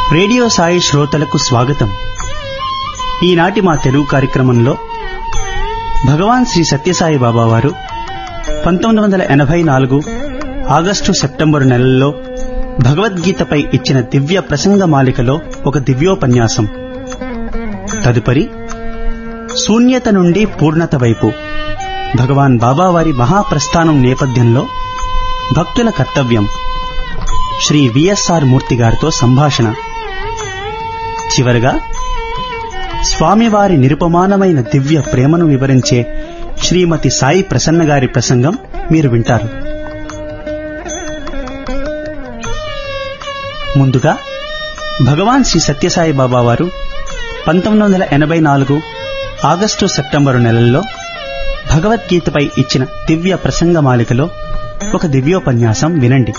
Radio Sai శ్రోతలకు స్వాగతం ఈనాటి మా తెలుగు కార్యక్రమంలో భగవాన్ శ్రీ సత్యసాయి బాబా వారు పంతొమ్మిది వందల ఎనభై నాలుగు ఆగస్టు సెప్టెంబరు నెలల్లో భగవద్గీతపై ఇచ్చిన దివ్య ప్రసంగ మాలికలో ఒక దివ్యోపన్యాసం తదుపరి శూన్యత నుండి పూర్ణత వైపు భగవాన్ బాబావారి మహాప్రస్థానం నేపథ్యంలో భక్తుల కర్తవ్యం శ్రీ విఎస్ఆర్ మూర్తి గారితో సంభాషణ చివరగా స్వామివారి నిరుపమానమైన దివ్య ప్రేమను వివరించే శ్రీమతి సాయి ప్రసన్న గారి ప్రసంగం మీరు వింటారు ముందుగా భగవాన్ శ్రీ సత్యసాయి బాబా వారు పంతొమ్మిది వందల ఎనభై నాలుగు ఆగస్టు సెప్టెంబరు నెలల్లో భగవద్గీతపై ఇచ్చిన దివ్య ప్రసంగ మాలికలో ఒక దివ్యోపన్యాసం వినండి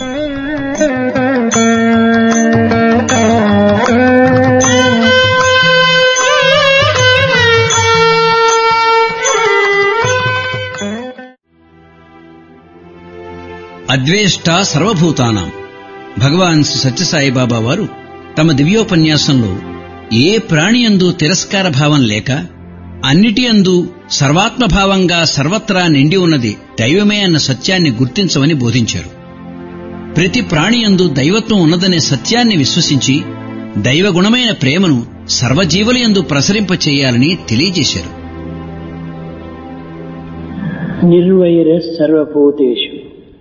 అద్వేష్ట సర్వభూతానాం భగవాన్ శ్రీ సత్యసాయి బాబా వారు తమ దివ్యోపన్యాసంలో ఏ ప్రాణి అందు తిరస్కార భావం లేక అన్నిటి అందు సర్వాత్మభావంగా సర్వత్రా నిండి ఉన్నది దైవమే అన్న సత్యాన్ని గుర్తించమని బోధించారు ప్రతి ప్రాణి యందు దైవత్వం ఉన్నదనే సత్యాన్ని విశ్వసించి దైవగుణమైన ప్రేమను సర్వజీవులయందు ప్రసరింపచేయాలని తెలియజేశారు నిర్వైర సర్వభూతేషు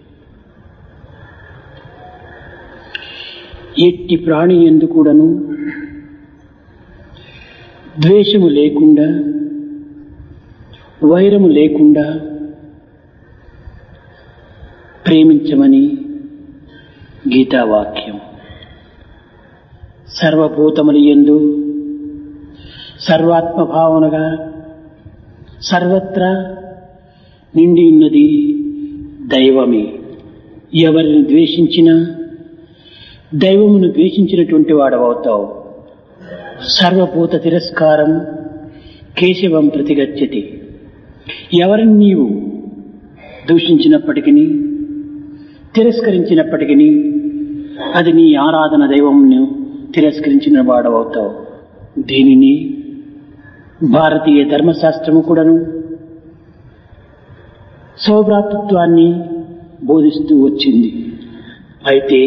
ఎట్టి ప్రాణి ఎందు కూడాను ద్వేషము లేకుండా వైరము లేకుండా ప్రేమించమని గీతావాక్యం సర్వభూతములు ఎందు సర్వాత్మ భావనగా సర్వత్రా నిండి ఉన్నది దైవమే ఎవరిని ద్వేషించినా దైవమును ద్వేషించినటువంటి వాడవవుతావు సర్వభూత తిరస్కారం కేశవం ప్రతిగచ్చతి ఎవరిని నీవు దూషించినప్పటికీ తిరస్కరించినప్పటికీ అది నీ ఆరాధన దైవంను తిరస్కరించిన వాడవవుతావు దీనిని భారతీయ ధర్మశాస్త్రము కూడాను సౌభ్రాతృత్వాన్ని బోధిస్తూ వచ్చింది అయితే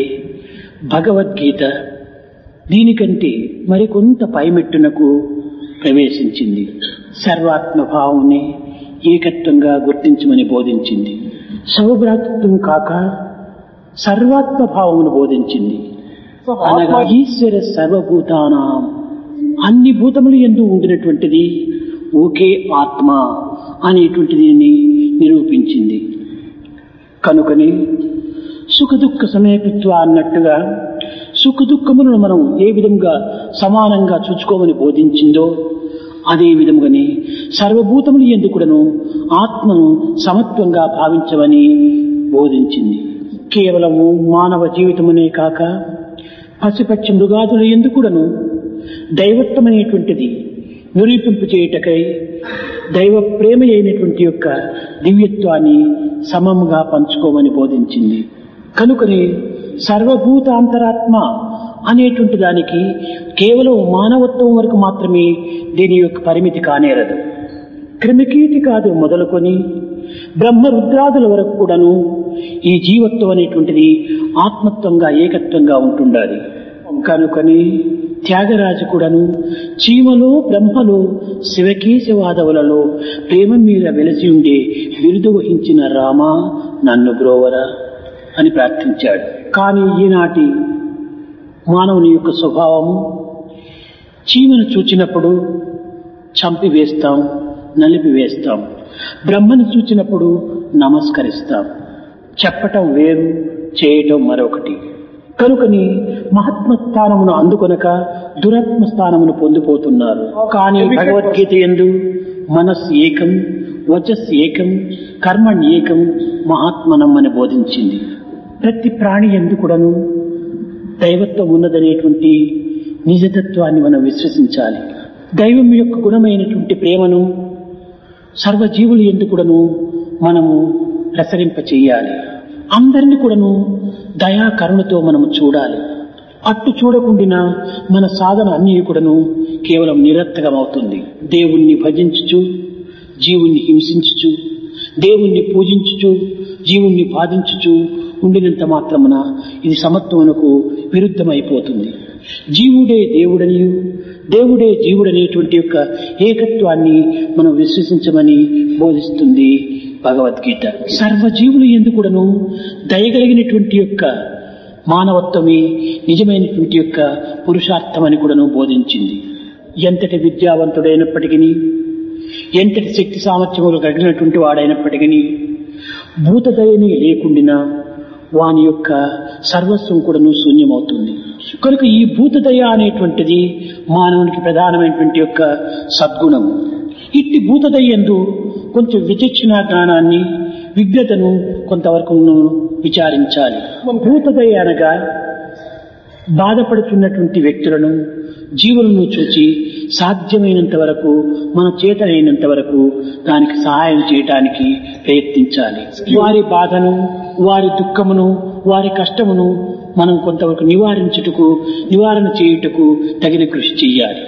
భగవద్గీత దీనికంటే మరికొంత పైమెట్టునకు ప్రవేశించింది సర్వాత్మభావంని ఏకత్వంగా గుర్తించమని బోధించింది సౌభ్రాతృత్వం కాక సర్వాత్మభావమును బోధించింది అనగా ఈశ్వర సర్వభూతానాం అన్ని భూతములు ఎందు ఉండినటువంటిది ఒకే ఆత్మ అనేటువంటి దీనిని నిరూపించింది కనుకని సుఖ దుఃఖ సమేపిత్వ అన్నట్టుగా సుఖ దుఃఖములను మనం ఏ విధంగా సమానంగా చూసుకోమని బోధించిందో అదే విధముగానే సర్వభూతములు ఎందుకుడను ఆత్మను సమత్వంగా భావించమని బోధించింది కేవలము మానవ జీవితమునే కాక పశుపక్షి మృగాదుల ఎందుకుడను దైవత్వమనేటువంటిది నిరూపింపు చేయుటకై దైవ ప్రేమ అయినటువంటి యొక్క దివ్యత్వాన్ని సమముగా పంచుకోమని బోధించింది కనుకనే సర్వభూత అంతరాత్మ అనేటువంటి దానికి కేవలం మానవత్వం వరకు మాత్రమే దీని యొక్క పరిమితి కానేరదు క్రిమికీటి కాదు మొదలుకొని బ్రహ్మ రుద్రాదుల వరకు కూడాను ఈ జీవత్వం అనేటువంటిది ఆత్మత్వంగా ఏకత్వంగా ఉంటుండాలి కనుకని త్యాగరాజు కూడాను చీమలో బ్రహ్మలో శివకేశవాదవులలో ప్రేమ మీద వెలసి ఉండే బిరుదు వహించిన రామా నన్ను బ్రోవరా అని ప్రార్థించాడు కానీ ఈనాటి మానవుని యొక్క స్వభావము చీమను చూచినప్పుడు చంపివేస్తాం నలిపివేస్తాం బ్రహ్మను చూచినప్పుడు నమస్కరిస్తాం చెప్పటం వేరు చేయటం మరొకటి కనుకని మహాత్మ స్థానమును అందుకొనక దురాత్మ స్థానమును పొందిపోతున్నారు కానీ భగవద్గీత ఎందు మనస్సు ఏకం వచస్ ఏకం కర్మణ్ ఏకం మహాత్మనం అని బోధించింది ప్రతి ప్రాణి ఎందుకుడను దైవత్వం ఉన్నదనేటువంటి నిజతత్వాన్ని మనం విశ్వసించాలి దైవం యొక్క గుణమైనటువంటి ప్రేమను సర్వజీవులు ఎందుకుడను మనము ప్రసరింప చేయాలి అందరిని కూడాను దయా కరుణతో మనము చూడాలి అట్టు చూడకుండినా మన సాధన అన్ని కూడాను కేవలం నిరర్థకం అవుతుంది దేవుణ్ణి భజించుచు జీవుణ్ణి హింసించుచు దేవుణ్ణి పూజించుచు జీవుణ్ణి బాధించుచు ఉండినంత మాత్రమున ఇది సమత్వమునకు విరుద్ధమైపోతుంది జీవుడే దేవుడనియు దేవుడే జీవుడనేటువంటి యొక్క ఏకత్వాన్ని మనం విశ్వసించమని బోధిస్తుంది భగవద్గీత సర్వజీవులు ఎందుకుడను దయగలిగినటువంటి యొక్క మానవత్వమే నిజమైనటువంటి యొక్క పురుషార్థమని కూడాను బోధించింది ఎంతటి విద్యావంతుడైనప్పటికీ ఎంతటి శక్తి సామర్థ్యములు కలిగినటువంటి వాడైనప్పటికీ భూతదయని లేకుండినా వాని యొక్క సర్వస్వం కూడాను శూన్యమవుతుంది కనుక ఈ భూతదయ అనేటువంటిది మానవునికి ప్రధానమైనటువంటి యొక్క సద్గుణము ఇట్టి భూతదయ ఎందు కొంచెం విచక్షణ జ్ఞానాన్ని విజ్ఞతను కొంతవరకు విచారించాలి భూతదయ అనగా బాధపడుతున్నటువంటి వ్యక్తులను జీవులను చూచి సాధ్యమైనంత వరకు మన చేతనైనంత వరకు దానికి సహాయం చేయటానికి ప్రయత్నించాలి వారి బాధను వారి దుఃఖమును వారి కష్టమును మనం కొంతవరకు నివారించుటకు నివారణ చేయుటకు తగిన కృషి చేయాలి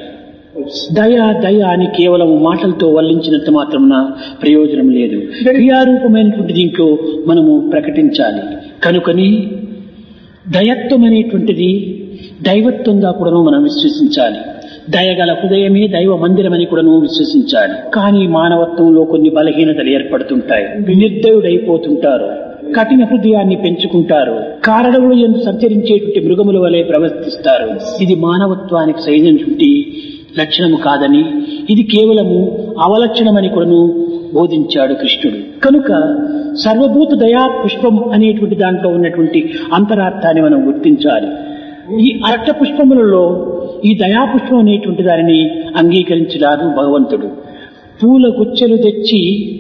దయ దయ అని కేవలం మాటలతో వల్లించినంత మాత్రమున ప్రయోజనం లేదు క్రియారూపమైనటువంటి దీంట్లో మనము ప్రకటించాలి కనుకని దయత్వం అనేటువంటిది దైవత్వంగా కూడాను మనం విశ్వసించాలి దయగల హృదయమే దైవ మందిరమని కూడాను విశ్వసించాలి కానీ మానవత్వంలో కొన్ని బలహీనతలు ఏర్పడుతుంటాయి నిర్దయుడైపోతుంటారు కఠిన హృదయాన్ని పెంచుకుంటారు కారణములు ఎందు సంచరించేటువంటి మృగముల వలె ప్రవర్తిస్తారు ఇది మానవత్వానికి సైన్యంటి లక్షణము కాదని ఇది కేవలము అవలక్షణమని కూడాను బోధించాడు కృష్ణుడు కనుక సర్వభూత దయా పుష్పం అనేటువంటి దాంట్లో ఉన్నటువంటి అంతరార్థాన్ని మనం గుర్తించాలి ఈ అరట పుష్పములలో ఈ దయాపుష్పం అనేటువంటి దానిని అంగీకరించరాదు భగవంతుడు పూల గుచ్చెలు తెచ్చి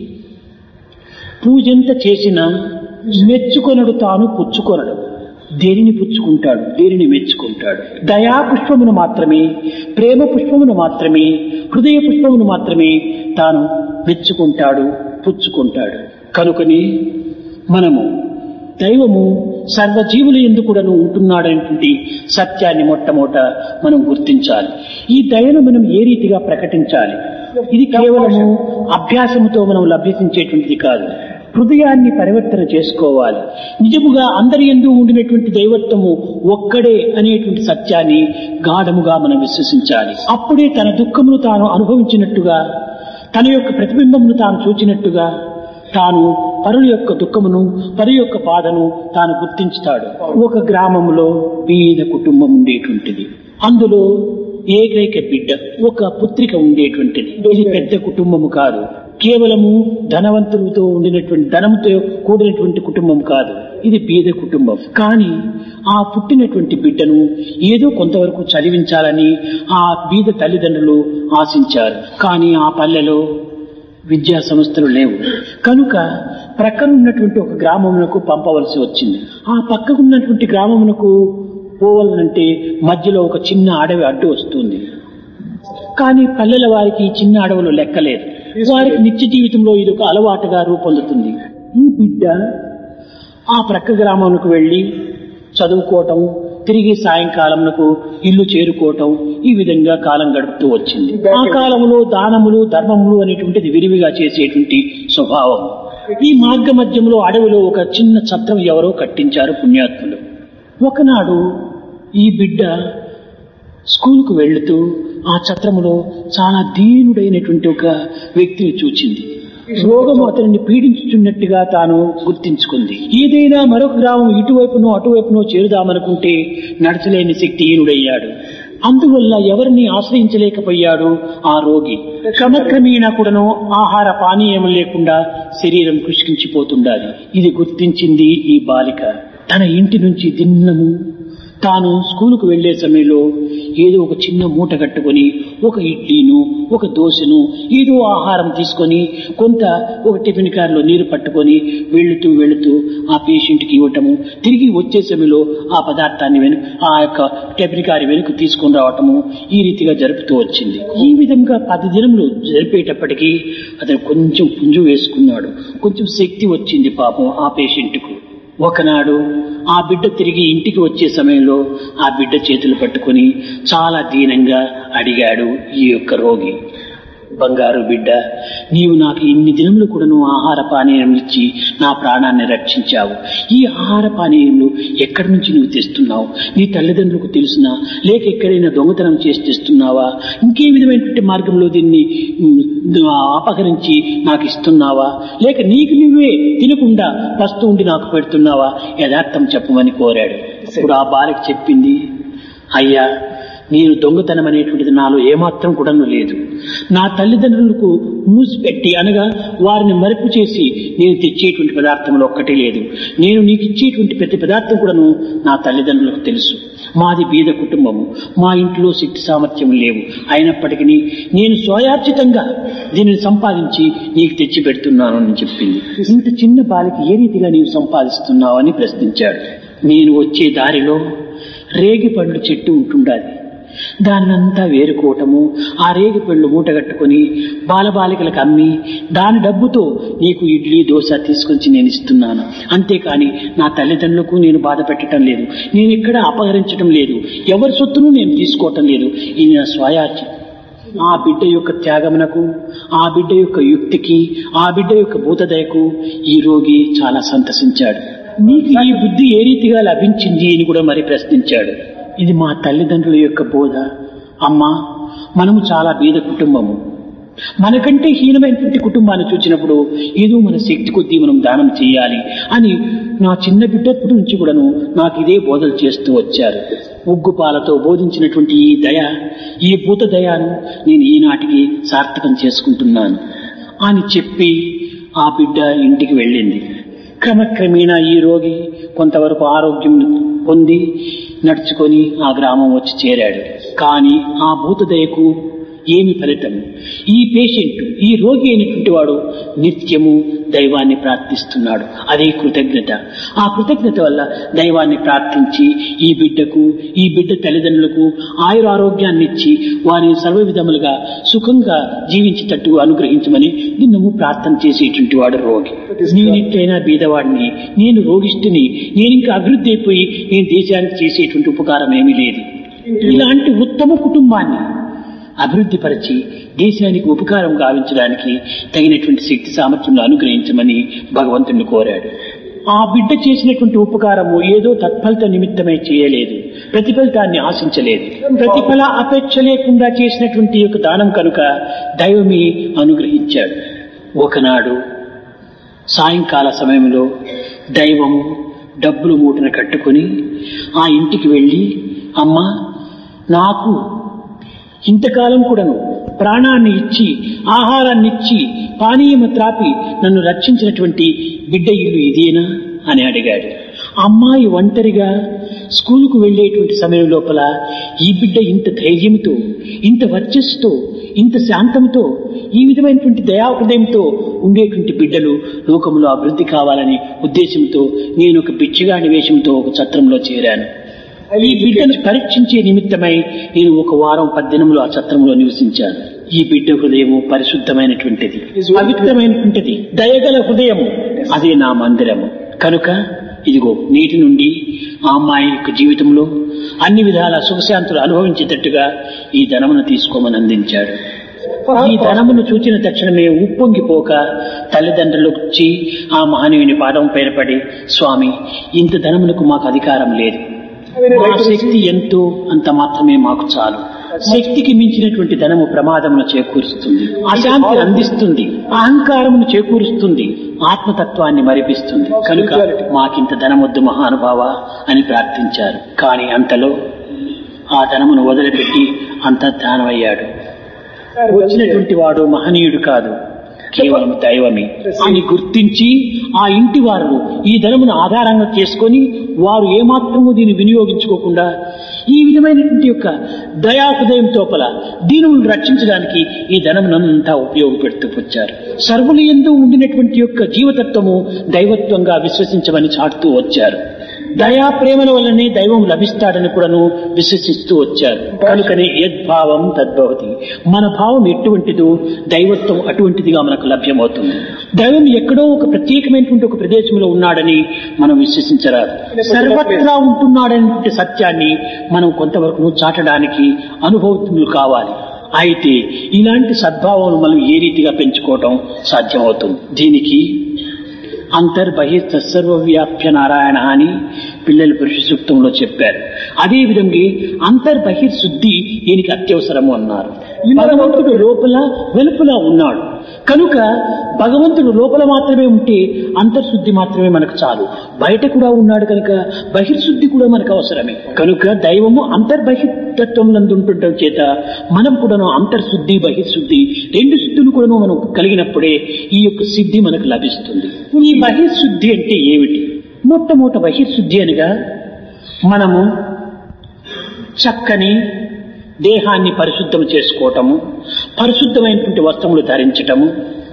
పూజెంత చేసినా మెచ్చుకొనడు తాను పుచ్చుకొనడు దేనిని పుచ్చుకుంటాడు దేనిని మెచ్చుకుంటాడు దయా పుష్పమును మాత్రమే ప్రేమ పుష్పమును మాత్రమే హృదయ పుష్పమును మాత్రమే తాను మెచ్చుకుంటాడు పుచ్చుకుంటాడు కనుకని మనము దైవము సర్వజీవులు ఎందుకుడను ఉంటున్నాడనేటువంటి సత్యాన్ని మొట్టమొదట మనం గుర్తించాలి ఈ దయను మనం ఏ రీతిగా ప్రకటించాలి ఇది కేవలము అభ్యాసముతో మనం లభ్యసించేటువంటిది కాదు హృదయాన్ని పరివర్తన చేసుకోవాలి నిజముగా అందరి ఎందు ఉండినటువంటి దైవత్వము ఒక్కడే అనేటువంటి సత్యాన్ని గాఢముగా మనం విశ్వసించాలి అప్పుడే తన దుఃఖమును తాను అనుభవించినట్టుగా తన యొక్క ప్రతిబింబమును తాను చూచినట్టుగా తాను పరుల యొక్క దుఃఖమును పరు యొక్క బాధను తాను గుర్తించుతాడు ఒక గ్రామంలో బీద కుటుంబం ఉండేటువంటిది అందులో ఏకైక బిడ్డ ఒక పుత్రిక ఉండేటువంటిది ఇది పెద్ద కుటుంబము కాదు కేవలము ధనవంతులతో ఉండినటువంటి ధనంతో కూడినటువంటి కుటుంబం కాదు ఇది బీద కుటుంబం కానీ ఆ పుట్టినటువంటి బిడ్డను ఏదో కొంతవరకు చదివించాలని ఆ బీద తల్లిదండ్రులు ఆశించారు కానీ ఆ పల్లెలో విద్యా సంస్థలు లేవు కనుక ప్రక్కన ఉన్నటువంటి ఒక గ్రామమునకు పంపవలసి వచ్చింది ఆ పక్కకున్నటువంటి గ్రామమునకు పోవాలంటే మధ్యలో ఒక చిన్న అడవి అడ్డు వస్తుంది కానీ పల్లెల వారికి ఈ చిన్న అడవులు లెక్కలేదు వారికి నిత్య జీవితంలో ఇది ఒక అలవాటుగా రూపొందుతుంది ఈ బిడ్డ ఆ ప్రక్క గ్రామానికి వెళ్లి చదువుకోవటం తిరిగి సాయంకాలంకు ఇల్లు చేరుకోవటం ఈ విధంగా కాలం గడుపుతూ వచ్చింది ఆ కాలంలో దానములు ధర్మములు అనేటువంటిది విరివిగా చేసేటువంటి స్వభావం ఈ మార్గ మధ్యంలో అడవిలో ఒక చిన్న ఛత్రం ఎవరో కట్టించారు పుణ్యాత్ములు ఒకనాడు ఈ బిడ్డ స్కూల్కు వెళ్తూ ఆ ఛత్రములో చాలా దీనుడైనటువంటి ఒక వ్యక్తిని చూచింది రోగము అతనిని పీడించుచున్నట్టుగా తాను గుర్తించుకుంది ఏదైనా మరొక గ్రామం ఇటువైపునో అటువైపునో చేరుదామనుకుంటే నడచలేని శక్తిహీనుడయ్యాడు అందువల్ల ఎవరిని ఆశ్రయించలేకపోయాడు ఆ రోగి క్రమక్రమేణా కూడాను ఆహార పానీయం లేకుండా శరీరం కృషించిపోతుండాలి ఇది గుర్తించింది ఈ బాలిక తన ఇంటి నుంచి దిన్నము తాను స్కూలుకు వెళ్లే సమయంలో ఏదో ఒక చిన్న మూట కట్టుకొని ఒక ఇడ్లీను ఒక దోశను ఏదో ఆహారం తీసుకొని కొంత ఒక టిఫిన్ కారులో నీరు పట్టుకొని వెళుతూ వెళుతూ ఆ పేషెంట్కి ఇవ్వటము తిరిగి వచ్చే సమయంలో ఆ పదార్థాన్ని వెను ఆ యొక్క టిఫిన్ కారు వెనుక తీసుకొని రావటము ఈ రీతిగా జరుపుతూ వచ్చింది ఈ విధంగా పది దినములు జరిపేటప్పటికీ అతను కొంచెం పుంజు వేసుకున్నాడు కొంచెం శక్తి వచ్చింది పాపం ఆ పేషెంట్కు ఒకనాడు ఆ బిడ్డ తిరిగి ఇంటికి వచ్చే సమయంలో ఆ బిడ్డ చేతులు పట్టుకొని చాలా దీనంగా అడిగాడు ఈ యొక్క రోగి బంగారు బిడ్డ నీవు నాకు ఇన్ని దినములు కూడా నువ్వు ఆహార పానీయం ఇచ్చి నా ప్రాణాన్ని రక్షించావు ఈ ఆహార పానీయములు ఎక్కడి నుంచి నువ్వు తెస్తున్నావు నీ తల్లిదండ్రులకు తెలుసునా లేక ఎక్కడైనా దొంగతనం చేసి తెస్తున్నావా ఇంకే విధమైనటువంటి మార్గంలో దీన్ని ఉమ్, అపహరించి నాకు ఇస్తున్నావా లేక నీకు నువ్వే తినకుండా వస్తూ ఉండి నాకు పెడుతున్నావా యథార్థం చెప్పమని కోరాడు ఇప్పుడు ఆ బాలకి చెప్పింది అయ్యా నేను దొంగతనం అనేటువంటిది నాలో ఏమాత్రం కూడా లేదు నా తల్లిదండ్రులకు మూసిపెట్టి అనగా వారిని మరుపు చేసి నేను తెచ్చేటువంటి పదార్థంలో ఒక్కటే లేదు నేను నీకు ఇచ్చేటువంటి ప్రతి పదార్థం కూడాను నా తల్లిదండ్రులకు తెలుసు మాది బీద కుటుంబము మా ఇంట్లో శక్తి సామర్థ్యం లేవు అయినప్పటికీ నేను స్వయార్జితంగా దీనిని సంపాదించి నీకు తెచ్చి పెడుతున్నాను అని చెప్పింది ఇంత చిన్న బాలికి ఏ రీతిగా నీవు సంపాదిస్తున్నావు అని ప్రశ్నించాడు నేను వచ్చే దారిలో రేగి పండ్లు చెట్టు ఉంటుండాలి దాన్నంతా వేరుకోవటము ఆ రేగి పళ్ళు మూటగట్టుకుని బాలబాలికలకు అమ్మి దాని డబ్బుతో నీకు ఇడ్లీ దోశ తీసుకొచ్చి నేను ఇస్తున్నాను అంతేకాని నా తల్లిదండ్రులకు నేను బాధ పెట్టడం లేదు నేను ఎక్కడ అపహరించడం లేదు ఎవరి సొత్తును నేను తీసుకోవటం లేదు ఇది నా స్వయార్జి ఆ బిడ్డ యొక్క త్యాగమునకు ఆ బిడ్డ యొక్క యుక్తికి ఆ బిడ్డ యొక్క భూతదయకు ఈ రోగి చాలా సంతసించాడు నీకు ఈ బుద్ధి ఏ రీతిగా లభించింది అని కూడా మరి ప్రశ్నించాడు ఇది మా తల్లిదండ్రుల యొక్క బోధ అమ్మా మనము చాలా బీద కుటుంబము మనకంటే హీనమైనటువంటి కుటుంబాన్ని చూసినప్పుడు ఏదో మన శక్తి కొద్దీ మనం దానం చేయాలి అని నా చిన్న బిడ్డప్పటి నుంచి కూడాను నాకు ఇదే బోధలు చేస్తూ వచ్చారు ఉగ్గుపాలతో బోధించినటువంటి ఈ దయ ఈ భూత దయాను నేను ఈనాటికి సార్థకం చేసుకుంటున్నాను అని చెప్పి ఆ బిడ్డ ఇంటికి వెళ్ళింది క్రమక్రమేణా ఈ రోగి కొంతవరకు ఆరోగ్యం పొంది నడుచుకొని ఆ గ్రామం వచ్చి చేరాడు కానీ ఆ భూతదయకు ఏమి ఫలితం ఈ పేషెంట్ ఈ రోగి అయినటువంటి వాడు నిత్యము దైవాన్ని ప్రార్థిస్తున్నాడు అదే కృతజ్ఞత ఆ కృతజ్ఞత వల్ల దైవాన్ని ప్రార్థించి ఈ బిడ్డకు ఈ బిడ్డ తల్లిదండ్రులకు ఆయుర ఆరోగ్యాన్ని ఇచ్చి వారిని సర్వ విధములుగా సుఖంగా జీవించేటట్టు అనుగ్రహించమని నిన్నము ప్రార్థన చేసేటువంటి వాడు రోగి నేను ఎట్లయినా బీదవాడిని నేను రోగిష్టిని నేను ఇంకా అభివృద్ధి అయిపోయి నేను దేశానికి చేసేటువంటి ఉపకారం ఏమీ లేదు ఇలాంటి ఉత్తమ కుటుంబాన్ని అభివృద్ధి పరిచి దేశానికి ఉపకారం గావించడానికి తగినటువంటి శక్తి సామర్థ్యం అనుగ్రహించమని భగవంతుని కోరాడు ఆ బిడ్డ చేసినటువంటి ఉపకారము ఏదో తత్ఫలిత నిమిత్తమై చేయలేదు ప్రతిఫలితాన్ని ఆశించలేదు ప్రతిఫల అపేక్ష లేకుండా చేసినటువంటి యొక్క దానం కనుక దైవమే అనుగ్రహించాడు ఒకనాడు సాయంకాల సమయంలో దైవము డబ్బులు మూటను కట్టుకొని ఆ ఇంటికి వెళ్ళి అమ్మా నాకు ఇంతకాలం కూడాను ప్రాణాన్ని ఇచ్చి ఆహారాన్ని ఇచ్చి పానీయము త్రాపి నన్ను రక్షించినటువంటి బిడ్డ ఇల్లు ఇదేనా అని అడిగాడు అమ్మాయి ఒంటరిగా స్కూలుకు వెళ్లేటువంటి సమయం లోపల ఈ బిడ్డ ఇంత ధైర్యంతో ఇంత వర్చస్సుతో ఇంత శాంతంతో ఈ విధమైనటువంటి దయాహృదయంతో ఉండేటువంటి బిడ్డలు లోకంలో అభివృద్ధి కావాలని ఉద్దేశంతో నేను ఒక బిచ్చిగాని వేషంతో ఒక చత్రంలో చేరాను ఈ బిడ్డను పరీక్షించే నిమిత్తమై నేను ఒక వారం పద్దెనిమిదిలో ఆ చత్రంలో నివసించాను ఈ బిడ్డ హృదయము పరిశుద్ధమైనటువంటిది పవిత్రమైనటువంటిది దయగల హృదయము అదే నా మందిరము కనుక ఇదిగో నీటి నుండి ఆ అమ్మాయి యొక్క జీవితంలో అన్ని విధాల సుఖశాంతులు అనుభవించేటట్టుగా ఈ ధనమును తీసుకోమని అందించాడు ఈ ధనమును చూచిన తక్షణమే ఉప్పొంగిపోక తల్లిదండ్రులు వచ్చి ఆ మహనీయుని పాదం పైన పడి స్వామి ఇంత ధనమునకు మాకు అధికారం లేదు మా శక్తి ఎంతో అంత మాత్రమే మాకు చాలు శక్తికి మించినటువంటి ధనము ప్రమాదమును చేకూరుస్తుంది అశాంతి అందిస్తుంది అహంకారమును చేకూరుస్తుంది ఆత్మతత్వాన్ని మరిపిస్తుంది కనుక మాకింత ధనమొద్దు మహానుభావ అని ప్రార్థించారు కానీ అంతలో ఆ ధనమును వదిలిపెట్టి అంతర్ధానమయ్యాడు వచ్చినటువంటి వాడు మహనీయుడు కాదు కేవలం దైవమే అని గుర్తించి ఆ ఇంటి వారు ఈ ధనమును ఆధారంగా చేసుకొని వారు ఏమాత్రము దీన్ని వినియోగించుకోకుండా ఈ విధమైనటువంటి యొక్క దయా హృదయం తోపల దీనులను రక్షించడానికి ఈ ధనమునంతా ఉపయోగపెడుతూ వచ్చారు సర్వులు ఎందు ఉండినటువంటి యొక్క జీవతత్వము దైవత్వంగా విశ్వసించమని చాటుతూ వచ్చారు దయా ప్రేమల వల్లనే దైవం లభిస్తాడని కూడాను విశ్వసిస్తూ వచ్చారు కనుకనే యద్భావం తద్భవతి మన భావం ఎటువంటిదో దైవత్వం అటువంటిదిగా మనకు లభ్యమవుతుంది దైవం ఎక్కడో ఒక ప్రత్యేకమైనటువంటి ఒక ప్రదేశంలో ఉన్నాడని మనం విశ్వసించరాదు సర్వత్రా ఉంటున్నాడనే సత్యాన్ని మనం కొంతవరకు చాటడానికి అనుభవజ్ఞులు కావాలి అయితే ఇలాంటి సద్భావం మనం ఏ రీతిగా పెంచుకోవటం సాధ్యమవుతుంది దీనికి అంతర్బహిర్ సర్వవ్యాప్య నారాయణ అని పిల్లలు పురుష సూక్తంలో చెప్పారు అదే విధంగా అంతర్బహిర్ శుద్ధి దీనికి అత్యవసరము అన్నారు భగవంతుడు లోపల వెలుపల ఉన్నాడు కనుక భగవంతుడు లోపల మాత్రమే ఉంటే అంతర్శుద్ధి మాత్రమే మనకు చాలు బయట కూడా ఉన్నాడు కనుక బహిర్శుద్ధి కూడా మనకు అవసరమే కనుక దైవము అంతర్బహిర్తత్వం నందుంటుండటం చేత మనం కూడాను అంతర్శుద్ధి బహిర్శుద్ధి రెండు శుద్ధులు కూడాను మనం కలిగినప్పుడే ఈ యొక్క సిద్ధి మనకు లభిస్తుంది ఈ బహిర్శుద్ధి అంటే ఏమిటి మొట్టమొదట బహిర్శుద్ధి అనగా మనము చక్కని దేహాన్ని పరిశుద్ధం చేసుకోవటము పరిశుద్ధమైనటువంటి వస్త్రములు ధరించటము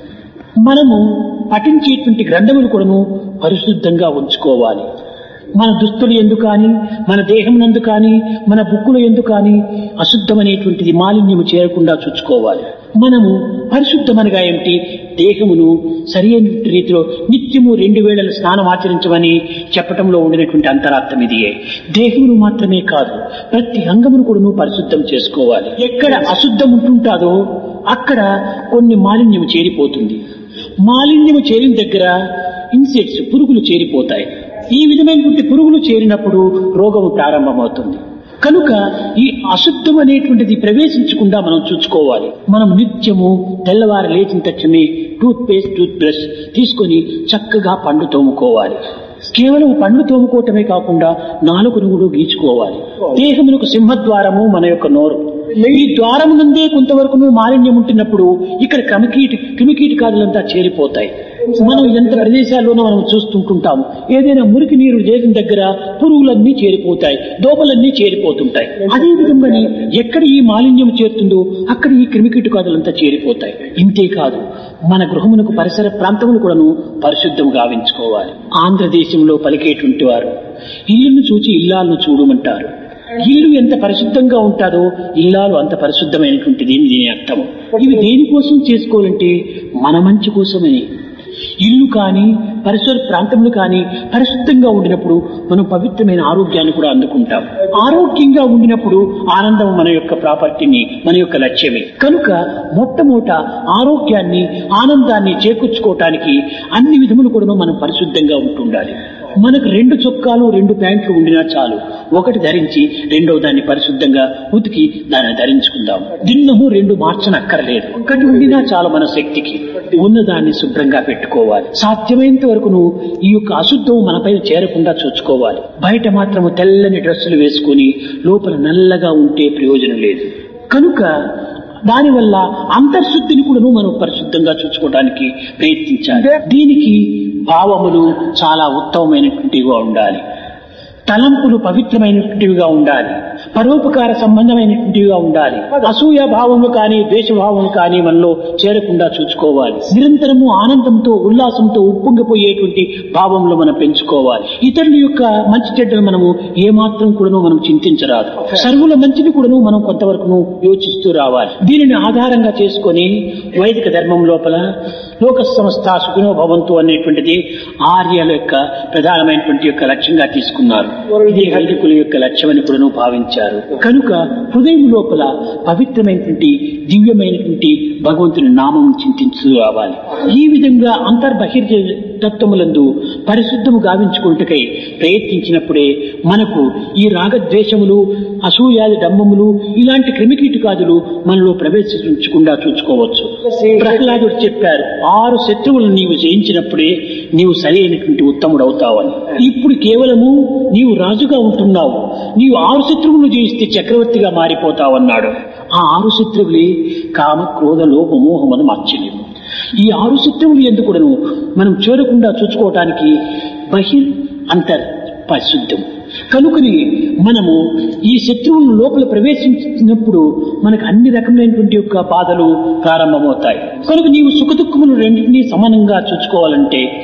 మనము పఠించేటువంటి గ్రంథములు కూడాను పరిశుద్ధంగా ఉంచుకోవాలి మన దుస్తులు ఎందు కానీ మన దేహం నందు కానీ మన బుక్కులు ఎందు కానీ అశుద్ధమనేటువంటిది మాలిన్యము చేరకుండా చూసుకోవాలి మనము పరిశుద్ధమనగా ఏమిటి దేహమును సరైన రీతిలో నిత్యము రెండు వేళల స్నానం ఆచరించమని చెప్పటంలో ఉండినటువంటి అంతరార్థం ఇదియే దేహమును మాత్రమే కాదు ప్రతి అంగమును కూడా పరిశుద్ధం చేసుకోవాలి ఎక్కడ అశుద్ధం ఉంటుంటాదో అక్కడ కొన్ని మాలిన్యము చేరిపోతుంది మాలిన్యము చేరిన దగ్గర ఇన్సెక్ట్స్ పురుగులు చేరిపోతాయి ఈ విధమైనటువంటి పురుగులు చేరినప్పుడు రోగము ప్రారంభమవుతుంది కనుక ఈ అశుద్ధం అనేటువంటిది ప్రవేశించకుండా మనం చూసుకోవాలి మనం నిత్యము తెల్లవారు లేచిన తక్షణమే టూత్ పేస్ట్ టూత్ బ్రష్ తీసుకొని చక్కగా పండు తోముకోవాలి కేవలం పండ్లు తోముకోవటమే కాకుండా నాలుగును కూడా గీచుకోవాలి దేహమునకు సింహద్వారము మన యొక్క నోరు ఈ ద్వారము నుండే కొంతవరకు మాలిన్యం ఉంటున్నప్పుడు ఇక్కడ క్రమకీటి క్రిమికీటకాదులంతా చేరిపోతాయి మనం ఎంత ప్రదేశాల్లోనూ మనం చూస్తుంటుంటాం ఏదైనా మురికి నీరు చేసిన దగ్గర పురుగులన్నీ చేరిపోతాయి దోమలన్నీ చేరిపోతుంటాయి అదే విధంగానే ఎక్కడ ఈ మాలిన్యం చేరుతుందో అక్కడ ఈ క్రిమికీటకాదులంతా చేరిపోతాయి ఇంతే కాదు మన గృహమునకు పరిసర ప్రాంతమును కూడాను పరిశుద్ధం గావించుకోవాలి ఆంధ్రదేశంలో పలికేటువంటి వారు ఇల్లును చూచి ఇల్లాలను చూడమంటారు ఇల్లు ఎంత పరిశుద్ధంగా ఉంటాదో ఇల్లాలు అంత పరిశుద్ధమైనటువంటిది అని దీని అర్థము ఇవి దేనికోసం చేసుకోవాలంటే మన మంచి కోసమని ఇల్లు కానీ పరిసర ప్రాంతములు కానీ పరిశుద్ధంగా ఉండినప్పుడు మనం పవిత్రమైన ఆరోగ్యాన్ని కూడా అందుకుంటాం ఆరోగ్యంగా ఉండినప్పుడు ఆనందం మన యొక్క ప్రాపర్టీని మన యొక్క లక్ష్యమే కనుక మొట్టమొదట ఆరోగ్యాన్ని ఆనందాన్ని చేకూర్చుకోవటానికి అన్ని విధములు కూడా మనం పరిశుద్ధంగా ఉంటుండాలి మనకు రెండు చొక్కాలు రెండు ప్యాంట్లు ఉండినా చాలు ఒకటి ధరించి రెండవ దాన్ని పరిశుద్ధంగా ఉతికి దాన్ని ధరించుకుందాం దిన్నము రెండు మార్చనక్కర్లేదు ఒకటి ఉండినా చాలు మన శక్తికి ఉన్నదాన్ని శుభ్రంగా పెట్టుకోవాలి సాధ్యమైనంత వరకు ఈ యొక్క అశుద్ధం మనపై చేరకుండా చూసుకోవాలి బయట మాత్రము తెల్లని డ్రెస్సులు వేసుకుని లోపల నల్లగా ఉంటే ప్రయోజనం లేదు కనుక దానివల్ల అంతర్శుద్ధిని కూడా మనం పరిశుద్ధంగా చూసుకోవడానికి ప్రయత్నించాలి దీనికి భావములు చాలా ఉత్తమమైనటువంటివిగా ఉండాలి తలంపులు పవిత్రమైనటువంటివిగా ఉండాలి పరోపకార సంబంధమైనటువంటివిగా ఉండాలి అసూయ భావము కానీ ద్వేషభావము కానీ మనలో చేరకుండా చూసుకోవాలి నిరంతరము ఆనందంతో ఉల్లాసంతో ఉప్పొంగిపోయేటువంటి భావంలో మనం పెంచుకోవాలి ఇతరుల యొక్క మంచి చెడ్డలు మనము ఏమాత్రం కూడాను మనం చింతించరాదు సర్వుల మంచిని కూడాను మనం కొంతవరకు యోచిస్తూ రావాలి దీనిని ఆధారంగా చేసుకొని వైదిక ధర్మం లోపల లోక సంస్థ సుఖినో భవంతు అనేటువంటిది ఆర్యల యొక్క ప్రధానమైనటువంటి యొక్క లక్ష్యంగా తీసుకున్నారు ఇది వైదికుల యొక్క లక్ష్యమని కూడా భావించారు కనుక హృదయం లోపల పవిత్రమైనటువంటి దివ్యమైనటువంటి భగవంతుని నామం చింతించు రావాలి ఈ విధంగా అంతర్బహిర్జ తత్వములందు పరిశుద్ధము గావించుకుంటకై ప్రయత్నించినప్పుడే మనకు ఈ రాగద్వేషములు అసూయాది డమ్మములు ఇలాంటి క్రిమికీటకాదులు మనలో ప్రవేశించకుండా చూసుకోవచ్చు ప్రహ్లాదుడు చెప్పారు ఆరు శత్రువులను నీవు జయించినప్పుడే నీవు సరైనటువంటి ఉత్తముడు అవుతావని ఇప్పుడు కేవలము నీవు రాజుగా ఉంటున్నావు నీవు ఆరు శత్రువులను జయిస్తే చక్రవర్తిగా మారిపోతావన్నాడు ఆ ఆరు శత్రువులే కామ క్రోధ లోప మోహమను ఆశ్చర్యము ఈ ఆరు శత్రువులు ఎందుకుడను మనం చేరకుండా చూసుకోవటానికి బహిర్ అంతర్ పరిశుద్ధం కనుకని మనము ఈ శత్రువులను లోపల ప్రవేశించినప్పుడు మనకు అన్ని రకమైనటువంటి యొక్క బాధలు ప్రారంభమవుతాయి కనుక నీవు సుఖదుఖములు రెండింటినీ సమానంగా చూసుకోవాలంటే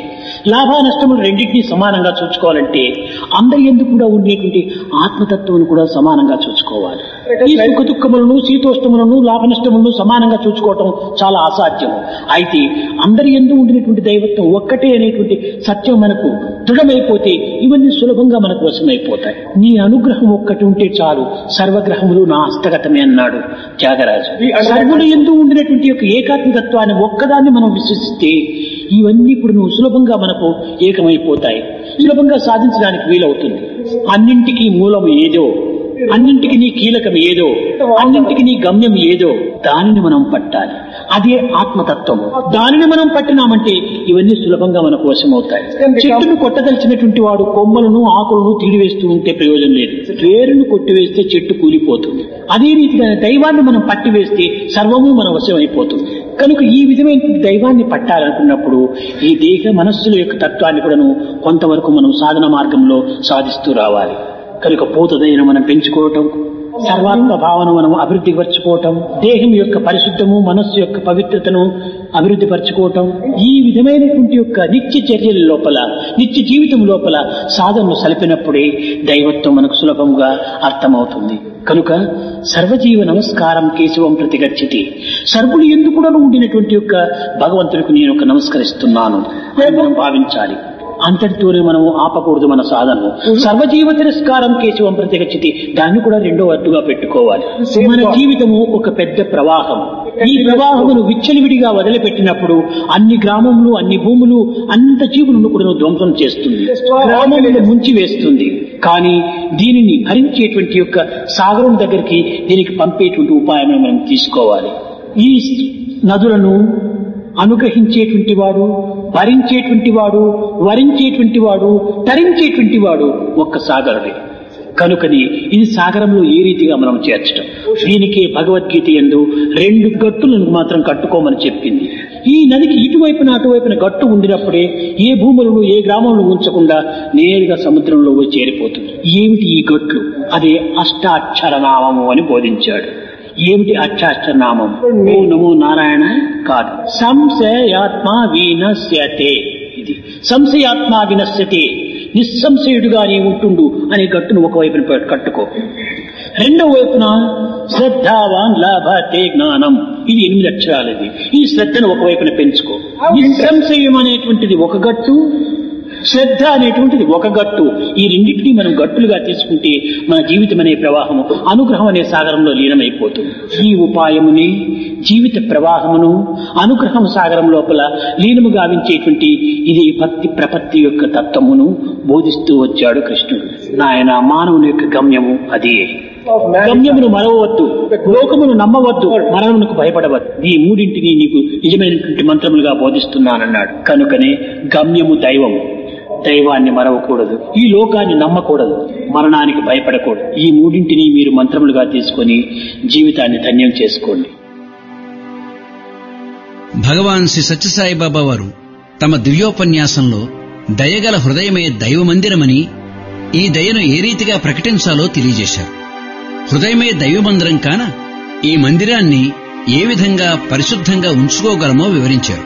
లాభ నష్టములు రెండింటినీ సమానంగా చూసుకోవాలంటే అందరి ఎందుకు కూడా ఉండేటువంటి ఆత్మతత్వం కూడా సమానంగా చూసుకోవాలి ఈ సుఖ దుఃఖములను శీతోష్టములను లాభ నష్టములను సమానంగా చూసుకోవటం చాలా అసాధ్యం అయితే అందరి ఎందు ఉండినటువంటి దైవత్వం ఒక్కటే అనేటువంటి సత్యం మనకు దృఢమైపోతే ఇవన్నీ సులభంగా మనకు వశమైపోతాయి నీ అనుగ్రహం ఒక్కటి ఉంటే చాలు సర్వగ్రహములు నా హస్తగతమే అన్నాడు త్యాగరాజు సర్వులు ఎందు ఉండినటువంటి యొక్క ఏకాత్మతత్వాన్ని ఒక్కదాన్ని మనం విశ్వసిస్తే ఇవన్నీ ఇప్పుడు నువ్వు సులభంగా మనకు ఏకమైపోతాయి సులభంగా సాధించడానికి వీలవుతుంది అన్నింటికీ మూలం ఏదో అన్నింటికి నీ కీలకం ఏదో అన్నింటికి నీ గమ్యం ఏదో దానిని మనం పట్టాలి అదే ఆత్మతత్వం దానిని మనం పట్టినామంటే ఇవన్నీ సులభంగా మన కోసం అవుతాయి చెట్టును కొట్టదలిచినటువంటి వాడు కొమ్మలను ఆకులను తీడివేస్తూ ఉంటే ప్రయోజనం లేదు వేరును కొట్టివేస్తే చెట్టు కూలిపోతుంది అదే రీతిగా దైవాన్ని మనం పట్టివేస్తే సర్వము మన వశం అయిపోతుంది కనుక ఈ విధమైన దైవాన్ని పట్టాలనుకున్నప్పుడు ఈ దేహ మనస్సుల యొక్క తత్వాన్ని కూడాను కొంతవరకు మనం సాధన మార్గంలో సాధిస్తూ రావాలి కనుక పూతదైన మనం పెంచుకోవటం సర్వాత్మ భావన మనం అభివృద్ధి పరచుకోవటం దేహం యొక్క పరిశుద్ధము మనస్సు యొక్క పవిత్రతను అభివృద్ధి పరచుకోవటం ఈ విధమైనటువంటి యొక్క నిత్య చర్యల లోపల నిత్య జీవితం లోపల సాధనను సలిపినప్పుడే దైవత్వం మనకు సులభంగా అర్థమవుతుంది కనుక సర్వజీవ నమస్కారం కేశవం ప్రతిగచ్చతి సర్వులు ఎందుకు కూడా ఉండినటువంటి యొక్క భగవంతునికి నేను ఒక నమస్కరిస్తున్నాను అని మనం భావించాలి అంతటితోనే మనం ఆపకూడదు మన సాధనను సర్వజీవ తిరస్కారం కేశవం ప్రతిగచ్చితి దాన్ని కూడా రెండో అడ్డుగా పెట్టుకోవాలి మన జీవితము ఒక పెద్ద ప్రవాహం ఈ ప్రవాహమును విచ్చలివిడిగా వదిలిపెట్టినప్పుడు అన్ని గ్రామములు అన్ని భూములు అంత జీవులను కూడా ధ్వంసం చేస్తుంది గ్రామములను ముంచి వేస్తుంది కానీ దీనిని భరించేటువంటి యొక్క సాగరం దగ్గరికి దీనికి పంపేటువంటి ఉపాయం మనం తీసుకోవాలి ఈ నదులను అనుగ్రహించేటువంటి వాడు భరించేటువంటి వాడు వరించేటువంటి వాడు తరించేటువంటి వాడు ఒక్క సాగరుడే కనుకని ఇది సాగరంలో ఏ రీతిగా మనం చేర్చడం దీనికి భగవద్గీత ఎందు రెండు గట్టులను మాత్రం కట్టుకోమని చెప్పింది ఈ నదికి ఇటువైపున అటువైపున గట్టు ఉండినప్పుడే ఏ భూములను ఏ గ్రామంలో ఉంచకుండా నేరుగా సముద్రంలో పోయి చేరిపోతుంది ఏమిటి ఈ గట్లు అదే అష్టాక్షర నామము అని బోధించాడు ఏమిటి అష్టాక్షర నామం ఓ నమో నారాయణ కాదు సంశయాత్మ వినశ్యతే ఇది సంశయాత్మ వినశ్యతే నిస్సంశయుడుగా నీ ఉంటుండు అనే గట్టును ఒకవైపున పె- కట్టుకో రెండవ వైపున శ్రద్ధావాన్ లాభతే జ్ఞానం ఇది ఎనిమిది అక్షరాలు ఇది ఈ శ్రద్ధను ఒకవైపున పెంచుకో నిస్సంశయం అనేటువంటిది ఒక గట్టు శ్రద్ధ అనేటువంటిది ఒక గట్టు ఈ రెండింటినీ మనం గట్టులుగా తీసుకుంటే మన జీవితం అనే ప్రవాహము అనుగ్రహం అనే సాగరంలో లీనమైపోతుంది ఈ ఉపాయముని జీవిత ప్రవాహమును అనుగ్రహం సాగరం లోపల లీనము గావించేటువంటి ఇది భక్తి ప్రపత్తి యొక్క తత్వమును బోధిస్తూ వచ్చాడు కృష్ణుడు నాయన మానవుని యొక్క గమ్యము అదే గమ్యమును మరవవద్దు లోకమును నమ్మవద్దు మరణమునకు భయపడవద్దు ఈ మూడింటిని నీకు నిజమైనటువంటి మంత్రములుగా బోధిస్తున్నానన్నాడు కనుకనే గమ్యము దైవము దైవాన్ని మరవకూడదు ఈ లోకాన్ని నమ్మకూడదు మరణానికి భయపడకూడదు ఈ మూడింటిని మీరు మంత్రములుగా తీసుకొని జీవితాన్ని ధన్యం చేసుకోండి భగవాన్ శ్రీ సత్యసాయిబాబా వారు తమ దివ్యోపన్యాసంలో దయగల హృదయమే దైవమందిరమని ఈ దయను ఏ రీతిగా ప్రకటించాలో తెలియజేశారు హృదయమే దైవమందిరం కాన ఈ మందిరాన్ని ఏ విధంగా పరిశుద్ధంగా ఉంచుకోగలమో వివరించారు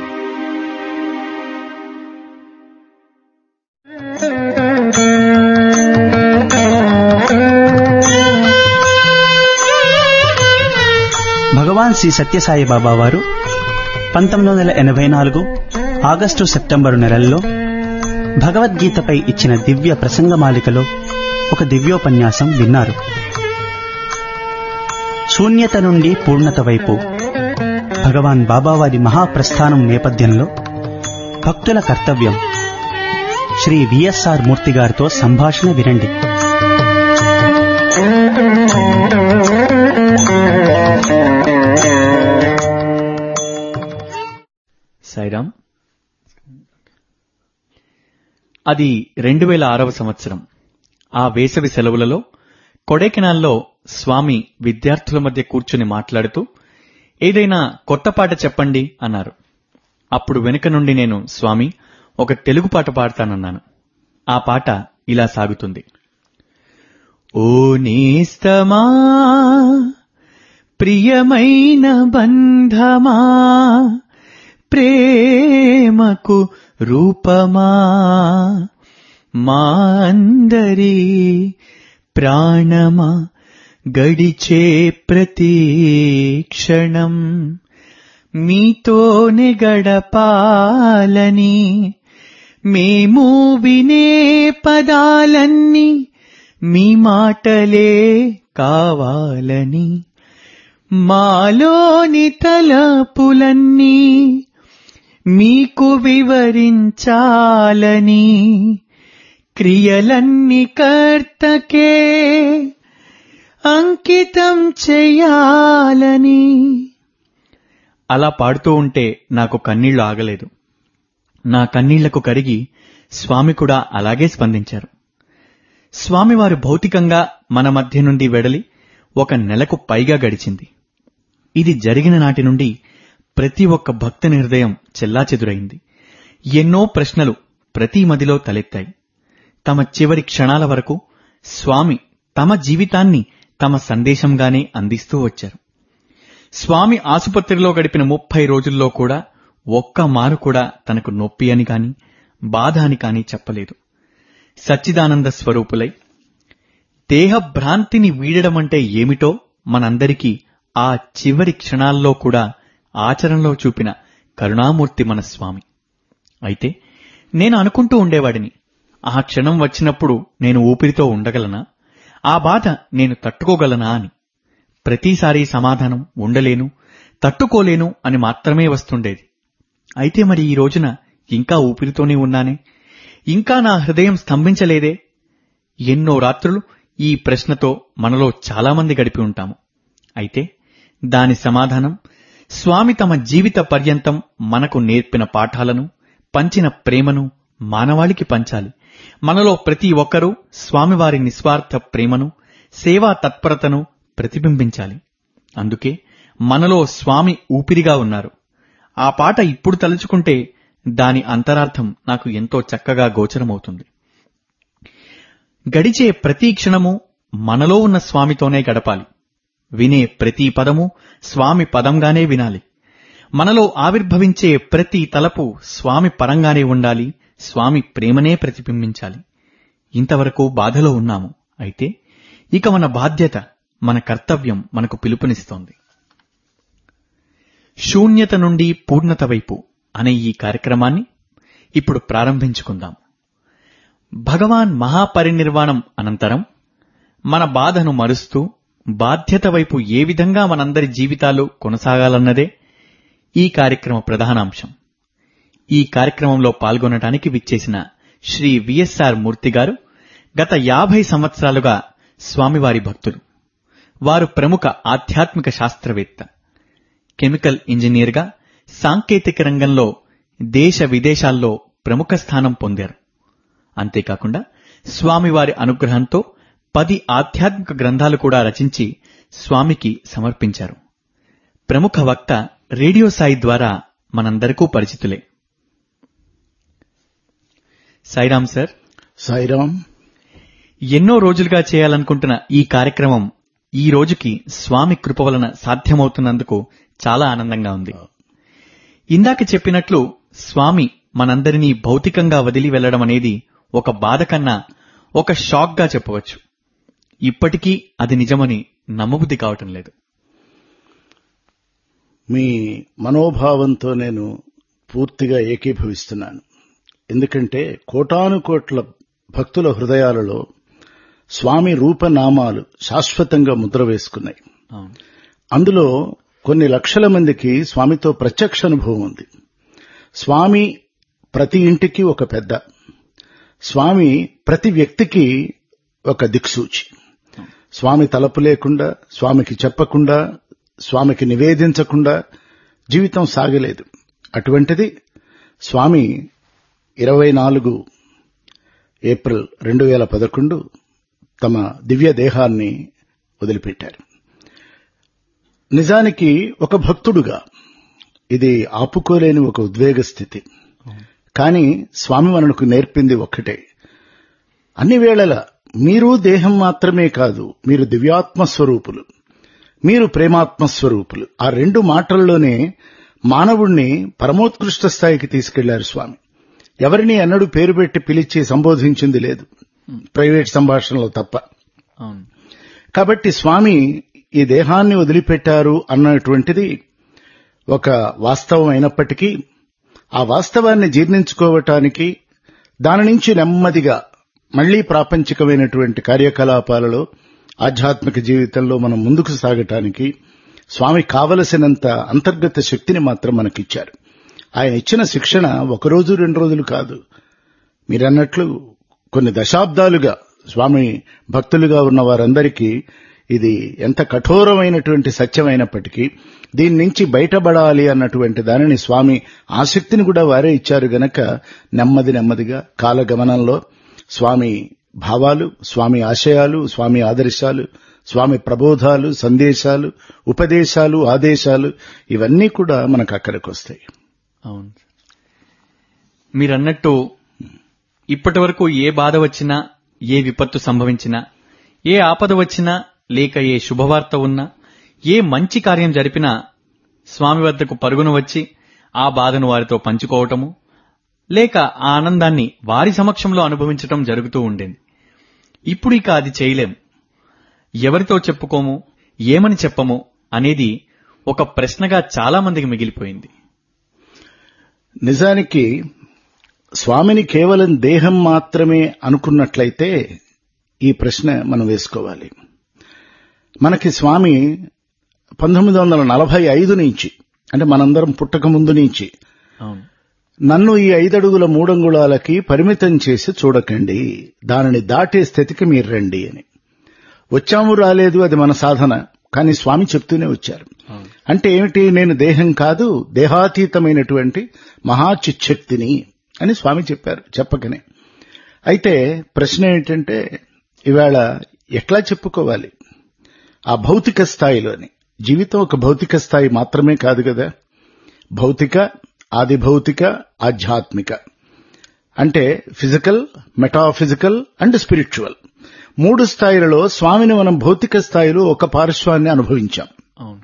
భగవాన్ శ్రీ సత్యసాయి బాబా వారు పంతొమ్మిది వందల ఎనభై నాలుగు ఆగస్టు సెప్టెంబరు నెలల్లో భగవద్గీతపై ఇచ్చిన దివ్య ప్రసంగమాలికలో ఒక దివ్యోపన్యాసం విన్నారు శూన్యత నుండి పూర్ణత వైపు భగవాన్ బాబావారి మహాప్రస్థానం నేపథ్యంలో భక్తుల కర్తవ్యం శ్రీ విఎస్ఆర్ మూర్తి గారితో సంభాషణ వినండి సాయిరామ్ అది రెండు వేల ఆరవ సంవత్సరం ఆ వేసవి సెలవులలో కొడైకెనాల్లో స్వామి విద్యార్థుల మధ్య కూర్చుని మాట్లాడుతూ ఏదైనా కొత్త పాట చెప్పండి అన్నారు అప్పుడు వెనుక నుండి నేను స్వామి ఒక తెలుగు పాట పాడతానన్నాను ఆ పాట ఇలా సాగుతుంది ఓ నేస్తమా ప్రియమైన బంధమా ప్రేమకు రూపమా మా అందరి ప్రాణమా గడిచే ప్రతి క్షణం మీతోనే గడపాలని మేము వినే పదాలన్నీ మీ మాటలే కావాలని మాలోని తలపులన్నీ మీకు వివరించాలని క్రియలన్నీ కర్తకే అంకితం చెయ్యాలని అలా పాడుతూ ఉంటే నాకు కన్నీళ్లు ఆగలేదు నా కన్నీళ్లకు కరిగి స్వామి కూడా అలాగే స్పందించారు స్వామివారు భౌతికంగా మన మధ్య నుండి వెడలి ఒక నెలకు పైగా గడిచింది ఇది జరిగిన నాటి నుండి ప్రతి ఒక్క భక్తుని హృదయం చెల్లాచెదురైంది ఎన్నో ప్రశ్నలు ప్రతి మదిలో తలెత్తాయి తమ చివరి క్షణాల వరకు స్వామి తమ జీవితాన్ని తమ సందేశంగానే అందిస్తూ వచ్చారు స్వామి ఆసుపత్రిలో గడిపిన ముప్పై రోజుల్లో కూడా ఒక్క మారు కూడా తనకు నొప్పి అని కాని బాధ అని కాని చెప్పలేదు సచ్చిదానంద స్వరూపులై దేహ భ్రాంతిని వీడడమంటే ఏమిటో మనందరికీ ఆ చివరి క్షణాల్లో కూడా ఆచరణలో చూపిన కరుణామూర్తి మన స్వామి అయితే నేను అనుకుంటూ ఉండేవాడిని ఆ క్షణం వచ్చినప్పుడు నేను ఊపిరితో ఉండగలనా ఆ బాధ నేను తట్టుకోగలనా అని ప్రతిసారి సమాధానం ఉండలేను తట్టుకోలేను అని మాత్రమే వస్తుండేది అయితే మరి ఈ రోజున ఇంకా ఊపిరితోనే ఉన్నానే ఇంకా నా హృదయం స్తంభించలేదే ఎన్నో రాత్రులు ఈ ప్రశ్నతో మనలో చాలామంది గడిపి ఉంటాము అయితే దాని సమాధానం స్వామి తమ జీవిత పర్యంతం మనకు నేర్పిన పాఠాలను పంచిన ప్రేమను మానవాళికి పంచాలి మనలో ప్రతి ఒక్కరూ స్వామివారి నిస్వార్థ ప్రేమను సేవా తత్పరతను ప్రతిబింబించాలి అందుకే మనలో స్వామి ఊపిరిగా ఉన్నారు ఆ పాట ఇప్పుడు తలుచుకుంటే దాని అంతరార్థం నాకు ఎంతో చక్కగా గోచరమవుతుంది గడిచే ప్రతి క్షణము మనలో ఉన్న స్వామితోనే గడపాలి వినే ప్రతి పదము స్వామి పదంగానే వినాలి మనలో ఆవిర్భవించే ప్రతి తలపు స్వామి పరంగానే ఉండాలి స్వామి ప్రేమనే ప్రతిబింబించాలి ఇంతవరకు బాధలో ఉన్నాము అయితే ఇక మన బాధ్యత మన కర్తవ్యం మనకు పిలుపునిస్తోంది శూన్యత నుండి పూర్ణత వైపు అనే ఈ కార్యక్రమాన్ని ఇప్పుడు ప్రారంభించుకుందాం భగవాన్ మహాపరినిర్వాణం అనంతరం మన బాధను మరుస్తూ బాధ్యత వైపు ఏ విధంగా మనందరి జీవితాలు కొనసాగాలన్నదే ఈ కార్యక్రమ ప్రధానాంశం ఈ కార్యక్రమంలో పాల్గొనడానికి విచ్చేసిన శ్రీ విఎస్ఆర్ మూర్తి గారు గత యాభై సంవత్సరాలుగా స్వామివారి భక్తులు వారు ప్రముఖ ఆధ్యాత్మిక శాస్త్రవేత్త కెమికల్ ఇంజనీర్గా సాంకేతిక రంగంలో దేశ విదేశాల్లో ప్రముఖ స్థానం పొందారు అంతేకాకుండా స్వామివారి అనుగ్రహంతో పది ఆధ్యాత్మిక గ్రంథాలు కూడా రచించి స్వామికి సమర్పించారు ప్రముఖ వక్త రేడియో సాయి ద్వారా మనందరికీ పరిచితులే సాయిరామ్ సార్ సాయిరామ్ ఎన్నో రోజులుగా చేయాలనుకుంటున్న ఈ కార్యక్రమం ఈ రోజుకి స్వామి కృప వలన సాధ్యమవుతున్నందుకు చాలా ఆనందంగా ఉంది ఇందాక చెప్పినట్లు స్వామి మనందరినీ భౌతికంగా వదిలి వెళ్లడం అనేది ఒక బాధ కన్నా ఒక షాక్ గా చెప్పవచ్చు ఇప్పటికీ అది నిజమని నమ్మబుద్ధి కావటం లేదు మీ మనోభావంతో నేను పూర్తిగా ఏకీభవిస్తున్నాను ఎందుకంటే కోటాను కోట్ల భక్తుల హృదయాలలో స్వామి రూపనామాలు శాశ్వతంగా ముద్ర వేసుకున్నాయి అవును అందులో కొన్ని లక్షల మందికి స్వామితో ప్రత్యక్ష అనుభవం ఉంది స్వామి ప్రతి ఇంటికి ఒక పెద్ద స్వామి ప్రతి వ్యక్తికి ఒక దిక్సూచి స్వామి తలపు లేకుండా స్వామికి చెప్పకుండా స్వామికి నివేదించకుండా జీవితం సాగలేదు అటువంటిది స్వామి ఇరవై నాలుగు ఏప్రిల్ రెండు వేల పదకొండు తమ దివ్య దేహాన్ని వదిలిపెట్టారు నిజానికి ఒక భక్తుడుగా ఇది ఆపుకోలేని ఒక ఉద్వేగ స్థితి కానీ స్వామి మనకు నేర్పింది ఒక్కటే అన్ని వేళల మీరు దేహం మాత్రమే కాదు మీరు దివ్యాత్మ స్వరూపులు మీరు ప్రేమాత్మ స్వరూపులు ఆ రెండు మాటల్లోనే మానవుణ్ణి పరమోత్కృష్ట స్థాయికి తీసుకెళ్లారు స్వామి ఎవరిని ఎన్నడూ పేరు పెట్టి పిలిచి సంబోధించింది లేదు ప్రైవేట్ సంభాషణలో తప్ప అవును కాబట్టి స్వామి ఈ దేహాన్ని వదిలిపెట్టారు అన్నటువంటిది ఒక వాస్తవం అయినప్పటికీ ఆ వాస్తవాన్ని జీర్ణించుకోవటానికి దాని నుంచి నెమ్మదిగా మళ్లీ ప్రాపంచికమైనటువంటి కార్యకలాపాలలో ఆధ్యాత్మిక జీవితంలో మనం ముందుకు సాగటానికి స్వామి కావలసినంత అంతర్గత శక్తిని మాత్రం మనకిచ్చారు ఆయన ఇచ్చిన శిక్షణ ఒక రోజు రెండు రోజులు కాదు మీరన్నట్లు కొన్ని దశాబ్దాలుగా స్వామి భక్తులుగా ఉన్న వారందరికీ ఇది ఎంత కఠోరమైనటువంటి సత్యమైనప్పటికీ దీని నుంచి బయటపడాలి అన్నటువంటి దానిని స్వామి ఆసక్తిని కూడా వారే ఇచ్చారు గనక నెమ్మది నెమ్మదిగా కాలగమనంలో స్వామి భావాలు స్వామి ఆశయాలు స్వామి ఆదర్శాలు స్వామి ప్రబోధాలు సందేశాలు ఉపదేశాలు ఆదేశాలు ఇవన్నీ కూడా మనకు అక్కడికి వస్తాయి అవును మీరన్నట్టు ఇప్పటి వరకు ఏ బాధ వచ్చినా ఏ విపత్తు సంభవించినా ఏ ఆపద వచ్చినా లేక ఏ శుభవార్త ఉన్నా ఏ మంచి కార్యం జరిపినా స్వామి వద్దకు పరుగున వచ్చి ఆ బాధను వారితో పంచుకోవటము లేక ఆ ఆనందాన్ని వారి సమక్షంలో అనుభవించటం జరుగుతూ ఉండేది ఇప్పుడు ఇక అది చేయలేం ఎవరితో చెప్పుకోము ఏమని చెప్పము అనేది ఒక ప్రశ్నగా చాలా మందికి మిగిలిపోయింది నిజానికి స్వామిని కేవలం దేహం మాత్రమే అనుకున్నట్లయితే ఈ ప్రశ్న మనం వేసుకోవాలి మనకి స్వామి పంతొమ్మిది వందల నలభై ఐదు నుంచి అంటే మనందరం పుట్టక ముందు నుంచి అవును నన్ను ఈ ఐదడుగుల మూడంగుళాలకి పరిమితం చేసి చూడకండి దానిని దాటే స్థితికి మీరు రండి అని వచ్చాము రాలేదు అది మన సాధన కానీ స్వామి చెప్తూనే వచ్చారు అంటే ఏమిటి నేను దేహం కాదు దేహాతీతమైనటువంటి మహాచిచ్చక్తిని అని స్వామి చెప్పారు చెప్పకనే అయితే ప్రశ్న ఏంటంటే ఇవాళ ఎట్లా చెప్పుకోవాలి ఆ భౌతిక స్థాయిలోని జీవితం ఒక భౌతిక స్థాయి మాత్రమే కాదు కదా భౌతిక ఆది భౌతిక ఆధ్యాత్మిక అంటే ఫిజికల్ మెటాఫిజికల్ అండ్ స్పిరిచువల్ మూడు స్థాయిలలో స్వామిని మనం భౌతిక స్థాయిలో ఒక పార్శ్వాన్ని అనుభవించాం అవును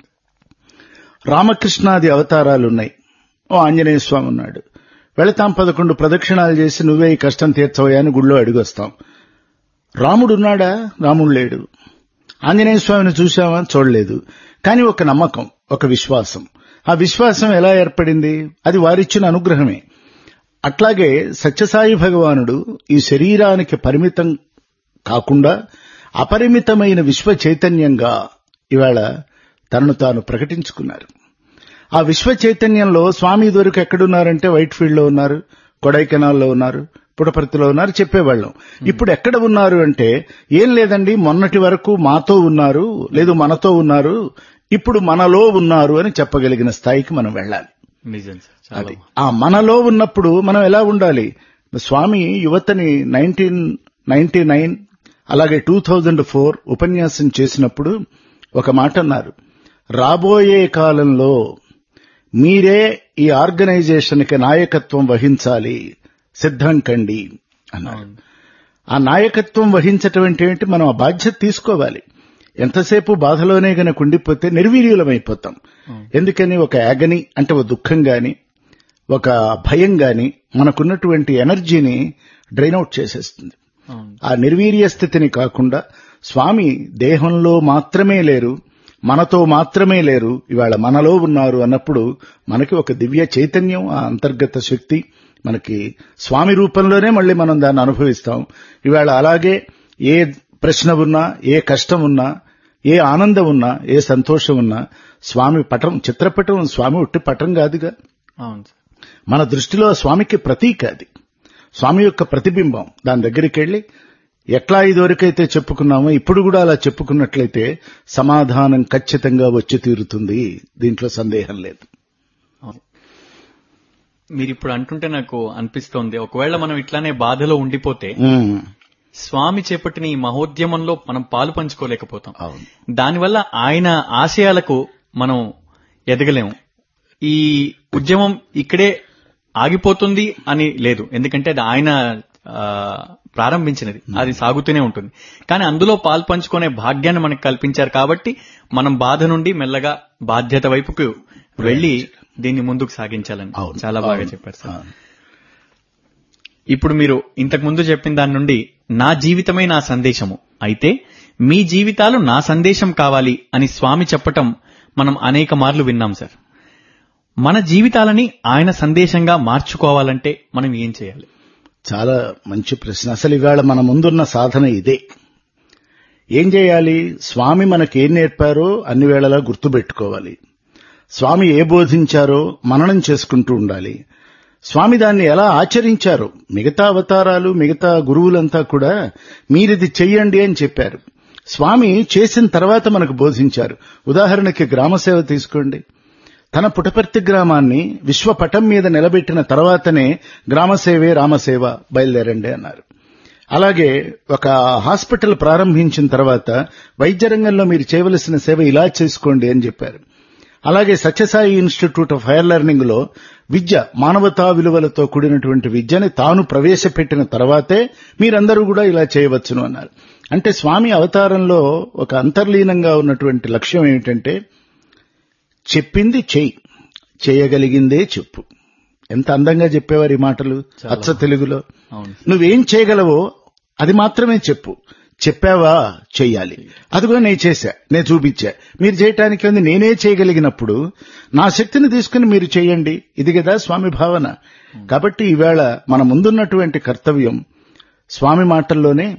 రామకృష్ణాది అవతారాలున్నాయి ఓ ఆంజనేయ స్వామి ఉన్నాడు వెళతాం పదకొండు ప్రదక్షిణాలు చేసి నువ్వే ఈ కష్టం తీర్చవయ్యా అని గుళ్ళో అడిగొస్తాం రాముడున్నాడా రాముడు లేడు ఆంజనేయ స్వామిని చూశామా చూడలేదు కానీ ఒక నమ్మకం ఒక విశ్వాసం ఆ విశ్వాసం ఎలా ఏర్పడింది అది వారిచ్చిన అనుగ్రహమే అట్లాగే సత్యసాయి భగవానుడు ఈ శరీరానికి పరిమితం కాకుండా అపరిమితమైన విశ్వ చైతన్యంగా ఇవాళ తనను తాను ప్రకటించుకున్నారు ఆ విశ్వ చైతన్యంలో స్వామి ఇదివరకు ఎక్కడున్నారంటే వైట్ ఫీల్డ్ లో ఉన్నారు కొడైకెనాల్లో ఉన్నారు పుటపర్తిలో ఉన్నారు చెప్పేవాళ్ళం ఇప్పుడు ఎక్కడ ఉన్నారు అంటే ఏం లేదండి మొన్నటి వరకు మాతో ఉన్నారు లేదు మనతో ఉన్నారు ఇప్పుడు మనలో ఉన్నారు అని చెప్పగలిగిన స్థాయికి మనం వెళ్ళాలి నిజం సార్ చాలా అది ఆ మనలో ఉన్నప్పుడు మనం ఎలా ఉండాలి స్వామి యువతని నైన్టీన్ నైన్టీ నైన్ అలాగే టూ థౌజండ్ ఫోర్ ఉపన్యాసం చేసినప్పుడు ఒక మాట అన్నారు రాబోయే కాలంలో మీరే ఈ ఆర్గనైజేషన్ కి నాయకత్వం వహించాలి సిద్ధం కండి అన్నారు ఆ నాయకత్వం వహించటం అంటే ఏంటి మనం ఆ బాధ్యత తీసుకోవాలి ఎంతసేపు బాధలోనే గనక ఉండిపోతే నిర్వీర్యులమైపోతాం ఎందుకని ఒక యాగని అంటే ఒక దుఃఖం గాని ఒక భయం గాని మనకున్నటువంటి ఎనర్జీని డ్రైన్ అవుట్ చేసేస్తుంది అవును ఆ నిర్వీర్య స్థితిని కాకుండా స్వామి దేహంలో మాత్రమే లేరు మనతో మాత్రమే లేరు ఇవాళ మనలో ఉన్నారు అన్నప్పుడు మనకి ఒక దివ్య చైతన్యం ఆ అంతర్గత శక్తి మనకి స్వామి రూపంలోనే మళ్ళీ మనం దాన్ని అనుభవిస్తాం ఇవాళ అలాగే ఏ ప్రశ్న ఉన్నా ఏ కష్టం ఉన్నా ఏ ఆనందం ఉన్నా ఏ సంతోషం ఉన్నా స్వామి పటం చిత్రపటం స్వామి ఉట్టి పటం కాదుగా అవును సార్ మన దృష్టిలో ఆ స్వామికి ప్రతీక అది స్వామి యొక్క ప్రతిబింబం దాని దగ్గరికి వెళ్లి ఎట్లా ఇదివరకైతే చెప్పుకున్నామో ఇప్పుడు కూడా అలా చెప్పుకున్నట్లయితే సమాధానం ఖచ్చితంగా వచ్చి తీరుతుంది దీంట్లో సందేహం లేదు మీరు ఇప్పుడు అంటుంటే నాకు అనిపిస్తోంది ఒకవేళ మనం ఇట్లానే బాధలో ఉండిపోతే ఉమ్, స్వామి చేపట్టిన ఈ మహోద్యమంలో మనం పాలు పంచుకోలేకపోతాం అవును దానివల్ల ఆయన ఆశయాలకు మనం ఎదగలేము ఈ ఉద్యమం ఇక్కడే ఆగిపోతుంది అని లేదు ఎందుకంటే అది ఆయన ఆ, ప్రారంభించినది అది సాగుతూనే ఉంటుంది కానీ అందులో పాలు పంచుకునే భాగ్యాన్ని మనకు కల్పించారు కాబట్టి మనం బాధ నుండి మెల్లగా బాధ్యత వైపుకు వెళ్లి దీన్ని ముందుకు సాగించాలని అవును చాలా బాగా అవును, చెప్పారు సార్ అవును. ఇప్పుడు మీరు ఇంతకు ముందు చెప్పిన దాని నుండి నా జీవితమే నా సందేశము అయితే మీ జీవితాలు నా సందేశం కావాలి అని స్వామి చెప్పటం మనం అనేక మార్లు విన్నాం సార్ మన జీవితాలని ఆయన సందేశంగా మార్చుకోవాలంటే మనం ఏం చేయాలి చాలా మంచి ప్రశ్న అసలు ఇవాళ మన ముందున్న సాధన ఇదే ఏం చేయాలి స్వామి మనకేం నేర్పారో అన్ని వేళలా గుర్తుపెట్టుకోవాలి స్వామి ఏ బోధించారో మననం చేసుకుంటూ ఉండాలి స్వామి దాన్ని ఎలా ఆచరించారో మిగతా అవతారాలు మిగతా గురువులంతా కూడా మీరిది చెయ్యండి అని చెప్పారు స్వామి చేసిన తర్వాత మనకు బోధించారు ఉదాహరణకి గ్రామసేవ తీసుకోండి తన పుటపర్తి గ్రామాన్ని విశ్వపటం మీద నిలబెట్టిన తర్వాతనే గ్రామసేవే రామసేవ బయలుదేరండి అన్నారు అలాగే ఒక హాస్పిటల్ ప్రారంభించిన తర్వాత వైద్య రంగంలో మీరు చేయవలసిన సేవ ఇలా చేసుకోండి అని చెప్పారు అలాగే Sathya Sai institute of higher learning లో విద్య మానవతా విలువలతో కూడినటువంటి విద్యని తాను ప్రవేశపెట్టిన తర్వాతే మీరందరూ కూడా ఇలా చేయవచ్చును అన్నారు అంటే స్వామి అవతారంలో ఒక అంతర్లీనంగా ఉన్నటువంటి లక్ష్యం ఏమిటంటే చెప్పింది చెయ్యి చేయగలిగిందే చెప్పు ఎంత అందంగా చెప్పేవారు ఈ మాటలు అచ్చ తెలుగులో అవును నువ్వేం చేయగలవో అది మాత్రమే చెప్పు చెప్పావా చెయ్యాలి అదిగో నేను చేశా నేను చూపించా మీరు చేయటానికి ఉంది నేనే చేయగలిగినప్పుడు నా శక్తిని తీసుకుని మీరు చేయండి ఇది కదా స్వామి భావన కాబట్టి ఈవేళ మన ముందున్నటువంటి కర్తవ్యం స్వామి మాటల్లోనే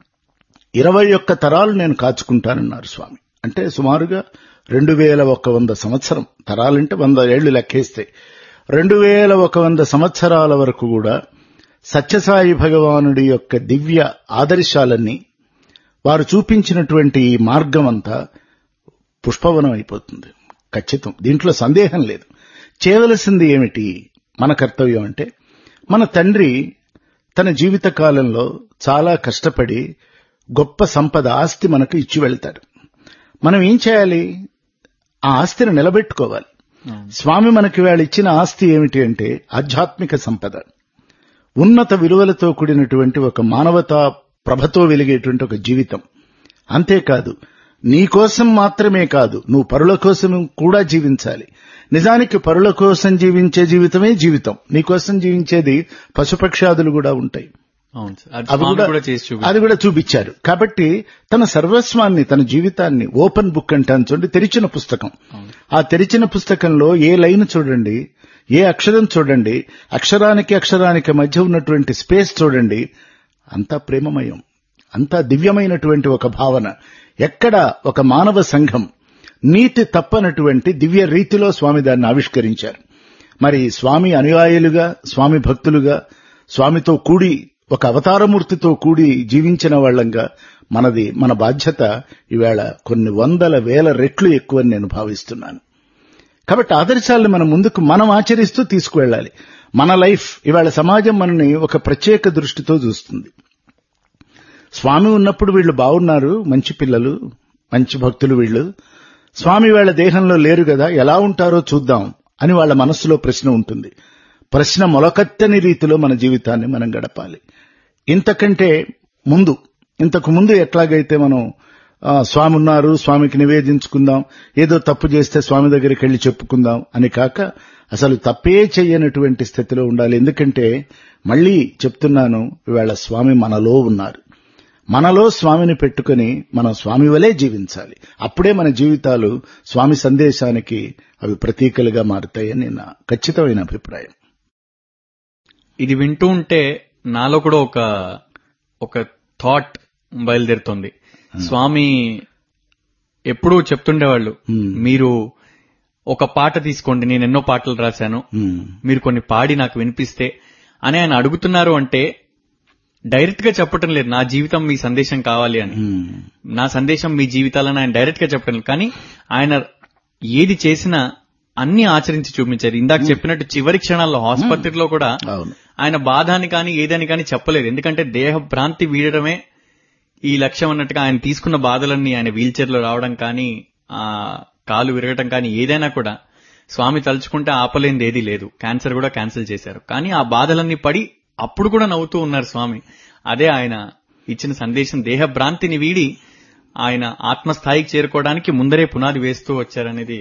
ఇరవై ఒక్క తరాలు నేను కాచుకుంటానన్నారు స్వామి అంటే సుమారుగా రెండు వేల ఒక వంద సంవత్సరం తరాలంటే వంద ఏళ్లు లెక్కేస్తే రెండు వేల ఒక వంద సంవత్సరాల వరకు కూడా సత్యసాయి భగవానుడి యొక్క దివ్య ఆదర్శాలన్నీ వారు చూపించినటువంటి ఈ మార్గం అంతా పుష్పవనం అయిపోతుంది ఖచ్చితం దీంట్లో సందేహం లేదు చేయవలసింది ఏమిటి మన కర్తవ్యం అంటే మన తండ్రి తన జీవిత కాలంలో చాలా కష్టపడి గొప్ప సంపద ఆస్తి మనకు ఇచ్చి వెళ్తాడు మనం ఏం చేయాలి ఆ ఆస్తిని నిలబెట్టుకోవాలి స్వామి మనకి వేళ ఇచ్చిన ఆస్తి ఏమిటి అంటే ఆధ్యాత్మిక సంపద ఉన్నత విలువలతో కూడినటువంటి ఒక మానవతా ప్రభతో వెలిగేటువంటి ఒక జీవితం అంతేకాదు నీ కోసం మాత్రమే కాదు నువ్వు పరుల కోసం కూడా జీవించాలి నిజానికి పరుల కోసం జీవించే జీవితమే జీవితం నీ కోసం జీవించేది పశుపక్షాదులు కూడా ఉంటాయి అవును సార్ అది అవి స్వామి కూడా కూడా చేసి చూపి అది కూడా చూపించారు కాబట్టి తన సర్వస్వాన్ని తన జీవితాన్ని ఓపెన్ బుక్ అంటాను చూడండి తెరిచిన పుస్తకం ఆ తెరిచిన పుస్తకంలో ఏ లైన్ చూడండి ఏ అక్షరం చూడండి అక్షరానికి అక్షరానికి మధ్య ఉన్నటువంటి స్పేస్ చూడండి అంతా ప్రేమమయం అంతా దివ్యమైనటువంటి ఒక భావన ఎక్కడ ఒక మానవ సంఘం నీతి తప్పనటువంటి దివ్య రీతిలో స్వామి దాన్ని ఆవిష్కరించారు మరి స్వామి అనుయాయులుగా స్వామి భక్తులుగా స్వామితో కూడి ఒక అవతారమూర్తితో కూడి జీవించిన వాళ్ళంగా మనది మన బాధ్యత ఈవేళ కొన్ని వందల వేల రెట్లు ఎక్కువని నేను భావిస్తున్నాను కాబట్టి ఆదర్శాలను మనం ముందుకు మనం ఆచరిస్తూ తీసుకువెళ్ళాలి మన లైఫ్ ఇవాళ సమాజం మనని ఒక ప్రత్యేక దృష్టితో చూస్తుంది స్వామి ఉన్నప్పుడు వీళ్ళు బాగున్నారు మంచి పిల్లలు మంచి భక్తులు వీళ్ళు స్వామి వాళ్ళ దేహంలో లేరు కదా ఎలా ఉంటారో చూద్దాం అని వాళ్ళ మనస్సులో ప్రశ్న ఉంటుంది ప్రశ్న మొలకత్తని రీతిలో మన జీవితాన్ని మనం గడపాలి ఇంతకంటే ముందు ఇంతకు ముందు ఎట్లాగైతే మనం ఆ, స్వామి ఉన్నారు స్వామికి నివేదించుకుందాం ఏదో తప్పు చేస్తే స్వామి దగ్గరికి వెళ్లి చెప్పుకుందాం అని కాక అసలు తప్పే చెయ్యనటువంటి స్థితిలో ఉండాలి ఎందుకంటే మళ్ళీ చెప్తున్నాను ఇవాళ స్వామి మనలో ఉన్నారు మనలో స్వామిని పెట్టుకుని మనం స్వామి వలే జీవించాలి అప్పుడే మన జీవితాలు స్వామి సందేశానికి అవి ప్రతీకలుగా మారుతాయని నా ఖచ్చితమైన అభిప్రాయం ఇది వింటూ ఉంటే నాలో కూడా ఒక ఒక థాట్ బయలుదేరుతుంది స్వామి ఎప్పుడూ చెప్తుండేవాళ్ళు Hmm. మీరు ఒక పాట తీసుకోండి నేను ఎన్నో పాటలు రాశాను ఉమ్, మీరు కొన్ని పాడి నాకు వినిపిస్తే అని ఆయన అడుగుతున్నారు అంటే డైరెక్ట్ గా చెప్పటం లేదు నా జీవితం మీ సందేశం కావాలి అని ఉమ్, నా సందేశం మీ జీవితాలని ఆయన డైరెక్ట్ గా చెప్పడం లేదు. కానీ ఆయన ఏది చేసినా అన్ని ఆచరించి చూపించారు ఇందాక చెప్పినట్టు చివరి క్షణాల్లో ఆసుపత్రిలో కూడా అవును ఆయన బాధ అని కానీ ఏదని కానీ చెప్పలేదు ఎందుకంటే దేహ భ్రాంతి వీడడమే ఈ లక్ష్యం అన్నట్టుగా ఆయన తీసుకున్న బాధలన్నీ ఆయన వీల్ చైర్ లో రావడం కానీ ఆ కాలు విరగటం కానీ ఏదైనా కూడా స్వామి తలుచుకుంటే ఆపలేనిది ఏదీ లేదు క్యాన్సర్ కూడా క్యాన్సిల్ చేశారు కానీ ఆ బాధలన్నీ పడి అప్పుడు కూడా నవ్వుతూ ఉన్నారు స్వామి అదే ఆయన ఇచ్చిన సందేశం దేహ భ్రాంతిని వీడి ఆయన ఆత్మస్థాయికి చేరుకోవడానికి ముందరే పునాది వేస్తూ వచ్చారనేది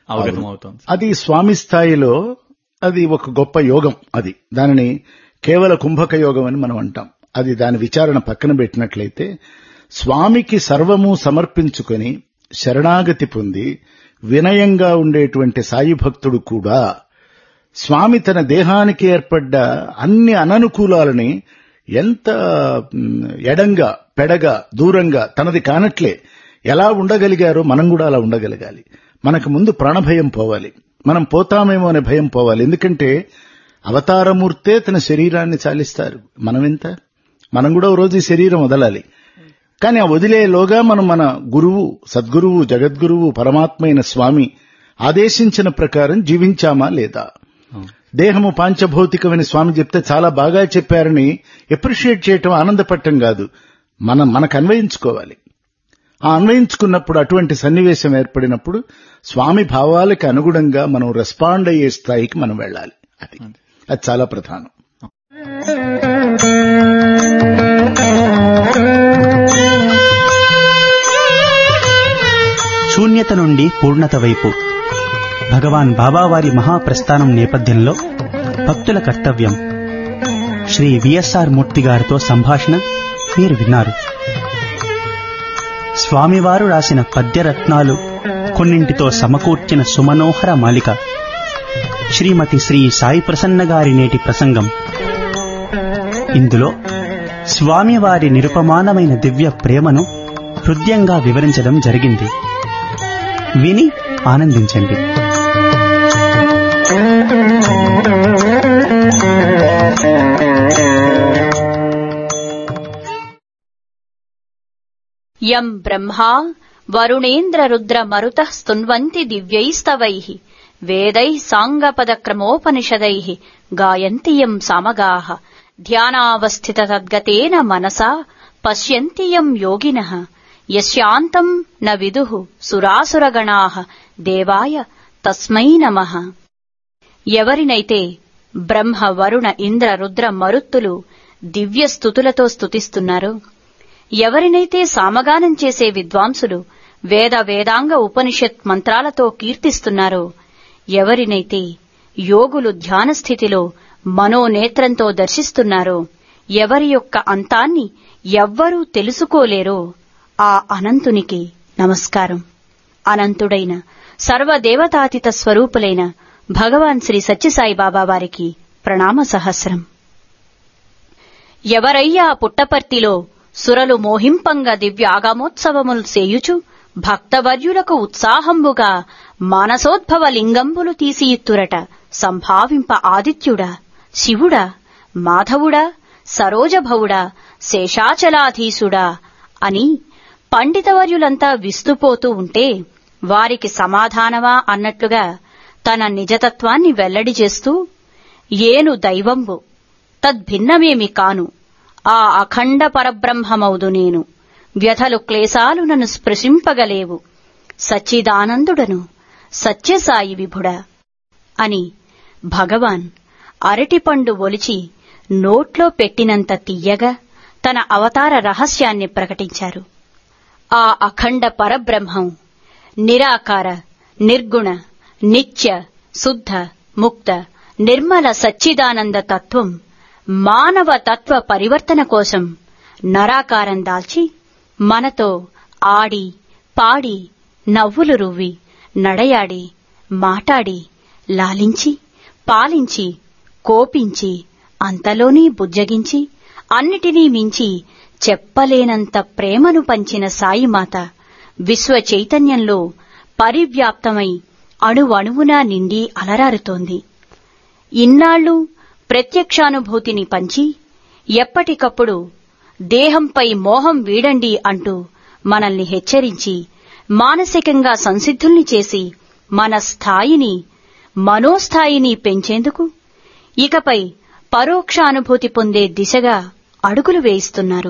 అవగతం అవుతోంది అది స్వామి స్థాయిలో అది ఒక గొప్ప యోగం అది దానిని కేవల కుంభక యోగం అని మనం అంటాం అది దాని విచారణ పక్కన పెట్టినట్లయితే స్వామికి సర్వము సమర్పించుకొని శరణాగతి పొంది వినయంగా ఉండేటువంటి సాయి భక్తుడు కూడా స్వామి తన దేహానికి ఏర్పడ్డ అన్ని అననుకూలాలని ఎంత మ్, ఎడంగా పెడగా దూరంగా తనది కానట్లే ఎలా ఉండగలిగారో మనం కూడా అలా ఉండగలగాలి మనకు ముందు ప్రాణభయం పోవాలి మనం పోతామేమో అనే భయం పోవాలి ఎందుకంటే అవతారమూర్తే తన శరీరాన్ని చాలిస్తారు మనమెంత మనం కూడా ఓ రోజు ఈ శరీరం వదలాలి కానీ ఆ వదిలేలోగా మనం మన గురువు సద్గురువు జగద్గురువు పరమాత్మైన స్వామి ఆదేశించిన ప్రకారం జీవించామా లేదా దేహము పాంచభౌతికమని స్వామి చెప్తే చాలా బాగా చెప్పారని ఎప్రిషియేట్ చేయటం ఆనందపడటం కాదు మనం మనకు అన్వయించుకోవాలి ఆ అన్వయించుకున్నప్పుడు అటువంటి సన్నివేశం ఏర్పడినప్పుడు స్వామి భావాలకి అనుగుణంగా మనం రెస్పాండ్ అయ్యే స్థాయికి మనం వెళ్ళాలి అది అది చాలా ప్రధానం శూన్యత నుండి పూర్ణత వైపు భగవాన్ బాబావారి మహాప్రస్థానం నేపథ్యంలో భక్తుల కర్తవ్యం శ్రీ విఎస్ఆర్ మూర్తి గారితో సంభాషణ మీరు విన్నారు స్వామివారు రాసిన పద్యరత్నాలు కొన్నింటితో సమకూర్చిన సుమనోహర మాలిక శ్రీమతి శ్రీ సాయి ప్రసన్న గారి నేటి ప్రసంగం ఇందులో స్వామివారి నిరుపమానమైన దివ్య ప్రేమను హృదయంగా వివరించడం జరిగింది విని ఆనందించండి యం బ్రహ్మా వరుణేంద్రరుద్ర మరుత స్తున్వంతి దివ్యైస్తవైః వేదైः సాంగపదక్రమోపనిషదైः గాయంతి యం సామగాः ధ్యానావస్థిత తద్గతేన మనసా పశ్యంతి యం యోగినః యస్యాంతం న విదుః సురాసురగణాః దేవాయ తస్మై నమః ఎవరినైతే బ్రహ్మ వరుణ ఇంద్ర రుద్ర మరుత్తులు దివ్య స్థుతులతో స్తుతిస్తున్నారో ఎవరినైతే సామగానం చేసే విద్వాంసులు వేద వేదాంగ ఉపనిషత్ మంత్రాలతో కీర్తిస్తున్నారో ఎవరినైతే యోగులు ధ్యాన స్థితిలో మనోనేత్రంతో దర్శిస్తున్నారో ఎవరి యొక్క అంతాన్ని ఎవ్వరూ తెలుసుకోలేరో ఆ అనంతునికి నమస్కారం అనంతుడైన సర్వదేవతాతీత స్వరూపులైన భగవాన్ శ్రీ సత్యసాయి బాబా వారికి ప్రణామ సహస్రం ఎవరయ్యా పుట్టపర్తిలో సురలు మోహింపంగ దివ్యాగమోత్సవములు సేయుచు భక్తవర్యులకు ఉత్సాహంబుగా మానసోద్భవ లింగంబులు తీసియిత్తురట సంభావింప ఆదిత్యుడా శివుడా మాధవుడా సరోజభవుడా శేషాచలాధీసుడా అని పండితవర్యులంతా విస్తుపోతూ ఉంటే వారికి సమాధానమా అన్నట్లుగా తన నిజతత్వాన్ని వెల్లడి చేస్తూ ఏను దైవంబు తద్భిన్నమేమి కాను ఆ అఖండ పరబ్రహ్మమౌదు నేను వ్యధలు క్లేశాలు నన్ను స్పృశింపగలేవు సచ్చిదానందుడను సత్యసాయి విభుడా అని భగవాన్ అరటిపండు ఒలిచి నోట్లో పెట్టినంత తీయగా తన అవతార రహస్యాన్ని ప్రకటించారు ఆ అఖండ పరబ్రహ్మం నిరాకార నిర్గుణ నిత్య శుద్ధ ముక్త నిర్మల సచ్చిదానంద తత్వం మానవ తత్వ పరివర్తన కోసం నరాకారం దాల్చి మనతో ఆడి పాడి నవ్వులు రువ్వి నడయాడి మాటాడి లాలించి పాలించి కోపించి అంతలోనే బుజ్జగించి అన్నిటినీ మించి చెప్పలేనంత ప్రేమను పంచిన సాయిమాత విశ్వ చైతన్యంలో పరివ్యాప్తమై అణువణువునా నిండి అలరారుతోంది ఇన్నాళ్లు ప్రత్యక్షానుభూతిని పంచి ఎప్పటికప్పుడు దేహంపై మోహం వీడండి అంటూ మనల్ని హెచ్చరించి మానసికంగా సంసిద్ధుల్ని చేసి మన స్థాయిని మనోస్థాయిని పెంచేందుకు ఇకపై పరోక్షానుభూతి పొందే దిశగా అడుగులు వేయిస్తున్నారు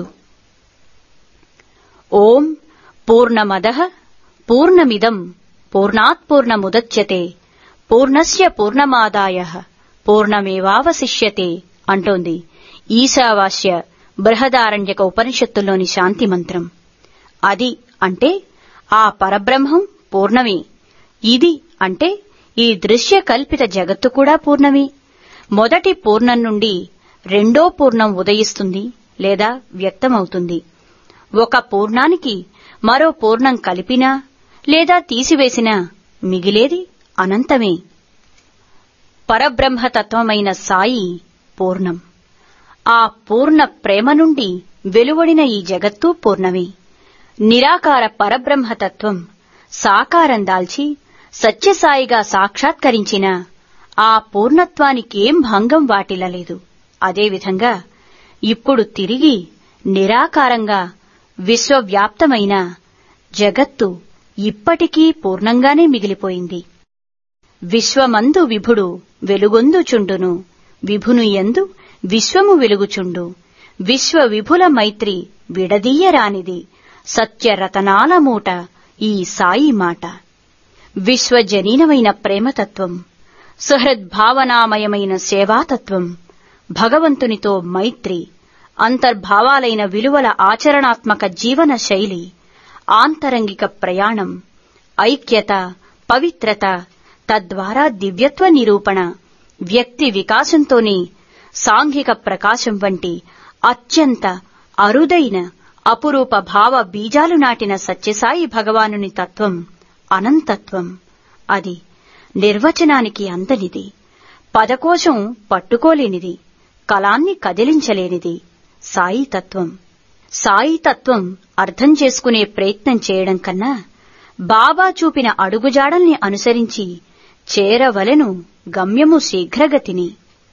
ఓం పూర్ణమద పూర్ణమిదం పూర్ణాత్ పూర్ణముదచ్యతే పూర్ణస్య పూర్ణమాదాయ పూర్ణమేవావశిష్యతే అంటోంది ఈశావాస్య బృహదారణ్యక ఉపనిషత్తుల్లోని శాంతి మంత్రం అది అంటే ఆ పరబ్రహ్మం పూర్ణమే ఇది అంటే ఈ దృశ్య కల్పిత జగత్తు కూడా పూర్ణమే మొదటి పూర్ణం నుండి రెండో పూర్ణం ఉదయిస్తుంది లేదా వ్యక్తమవుతుంది ఒక పూర్ణానికి మరో పూర్ణం కలిపినా లేదా తీసివేసినా మిగిలేది అనంతమే పరబ్రహ్మతత్వమైన సాయి పూర్ణం ఆ పూర్ణ ప్రేమ నుండి వెలువడిన ఈ జగత్తు పూర్ణమే నిరాకార పరబ్రహ్మతత్వం సాకారం దాల్చి సత్యసాయిగా సాక్షాత్కరించిన ఆ పూర్ణత్వానికేం భంగం వాటిల్లలేదు అదేవిధంగా ఇప్పుడు తిరిగి నిరాకారంగా విశ్వవ్యాప్తమైన జగత్తు ఇప్పటికీ పూర్ణంగానే మిగిలిపోయింది విశ్వమందు విభుడు వెలుగొందుచుండును విభును ఎందు విశ్వము వెలుగుచుండు విశ్వ విభుల మైత్రి విడదీయరానిది సత్యరతనాల మూట ఈ సాయి మాట విశ్వజనీనమైన ప్రేమతత్వం సుహృద్భావనామయమైన సేవాతత్వం భగవంతునితో మైత్రి అంతర్భావాలైన విలువల ఆచరణాత్మక జీవన శైలి ఆంతరంగిక ప్రయాణం ఐక్యత పవిత్రత తద్వారా దివ్యత్వ నిరూపణ వ్యక్తి వికాసంతోనే సాంఘిక ప్రకాశం వంటి అత్యంత అరుదైన అపురూప భావ బీజాలు నాటిన సత్యసాయి భగవానుని తత్వం అనంతత్వం అది నిర్వచనానికి అందనిది పదకోశం పట్టుకోలేనిది కలాన్ని కదిలించలేనిది సాయి తత్వం సాయి తత్వం అర్థం చేసుకునే ప్రయత్నం చేయడం కన్నా బాబా చూపిన అడుగుజాడల్ని అనుసరించి చేరవలెను గమ్యము శీఘ్రగతిని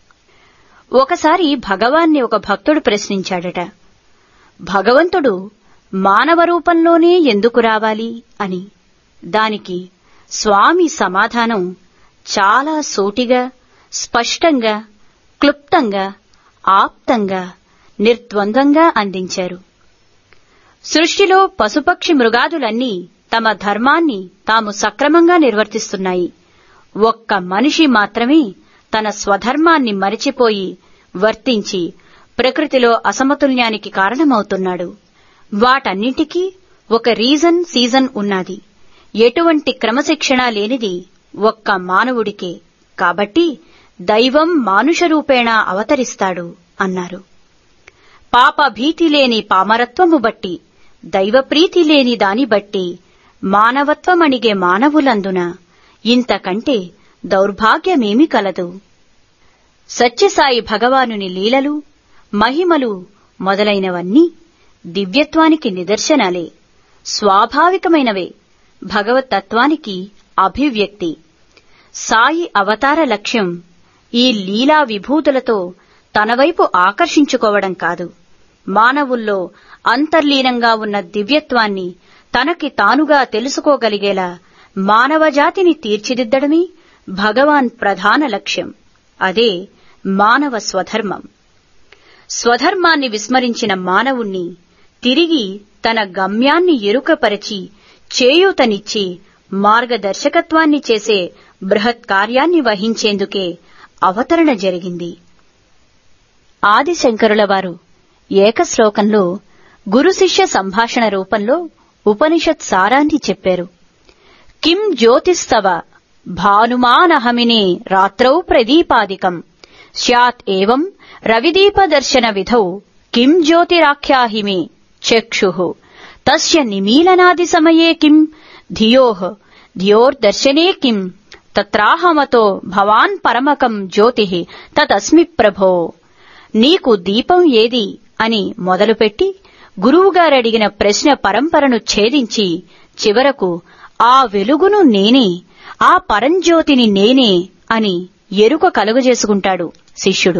ఒకసారి భగవాన్ని ఒక భక్తుడు ప్రశ్నించాడట భగవంతుడు మానవ రూపంలోనే ఎందుకు రావాలి అని దానికి స్వామి సమాధానం చాలా సూటిగా స్పష్టంగా క్లుప్తంగా ఆప్తంగా నిర్ద్వంద్వంగా అందించారు సృష్టిలో పశుపక్షి మృగాదులన్నీ తమ ధర్మాన్ని తాము సక్రమంగా నిర్వర్తిస్తున్నాయి ఒక్క మనిషి మాత్రమే తన స్వధర్మాన్ని మరిచిపోయి వర్తించి ప్రకృతిలో అసమతుల్యానికి కారణమవుతున్నాడు వాటన్నింటికీ ఒక రీజన్ సీజన్ ఉన్నది ఎటువంటి క్రమశిక్షణ లేనిది ఒక్క మానవుడికే కాబట్టి దైవం మానుష రూపేణ అవతరిస్తాడు అన్నారు పాప భీతి లేని పామరత్వము బట్టి దైవప్రీతి లేని దాని బట్టి మానవత్వమణిగే మానవులందున ఇంతకంటే దౌర్భాగ్యమేమి కలదు సత్యసాయి భగవానుని లీలలు మహిమలు మొదలైనవన్నీ దివ్యత్వానికి నిదర్శనాలే స్వాభావికమైనవే భగవతత్వానికి అభివ్యక్తి సాయి అవతార లక్ష్యం ఈ లీలా విభూతులతో తన వైపు ఆకర్షించుకోవడం కాదు మానవుల్లో అంతర్లీనంగా ఉన్న దివ్యత్వాన్ని తనకి తానుగా తెలుసుకోగలిగేలా మానవజాతిని తీర్చిదిద్దడమే భగవాన్ ప్రధాన లక్ష్యం అదే మానవ స్వధర్మం స్వధర్మాన్ని విస్మరించిన మానవుణ్ణి తిరిగి తన గమ్యాన్ని ఎరుకపరచి చేయూతనిచ్చి మార్గదర్శకత్వాన్ని చేసే బృహత్ కార్యాన్ని వహించేందుకే అవతరణ జరిగింది ఆదిశంకరుల వారు ఏకశ్లోకంలో గురు శిష్య సంభాషణ రూపంలో ఉపనిషత్ సారాన్ని చెప్పారు కిం జ్యోతిస్తవ భానుమానహమినే రాత్రౌ ప్రదీపాదికం స్యాత్ ఏవం రవిదీపదర్శన విధౌ కిం జ్యోతిరాఖ్యాహిమే చక్షుః తస్య నిమీలనాది సమయే కిం ధియోః ధియోర్దర్శనే కిం తత్రాహమతో భవాన్ పరమకం జ్యోతిః తతస్మి ప్రభో నీకు దీపం ఏది అని మొదలుపెట్టి గురువుగారడిగిన ప్రశ్న పరంపరను ఛేదించి చివరకు ఆ వెలుగును నేనే ఆ పరంజ్యోతిని నేనే అని ఎరుక కలుగజేసుకుంటాడు శిష్యుడు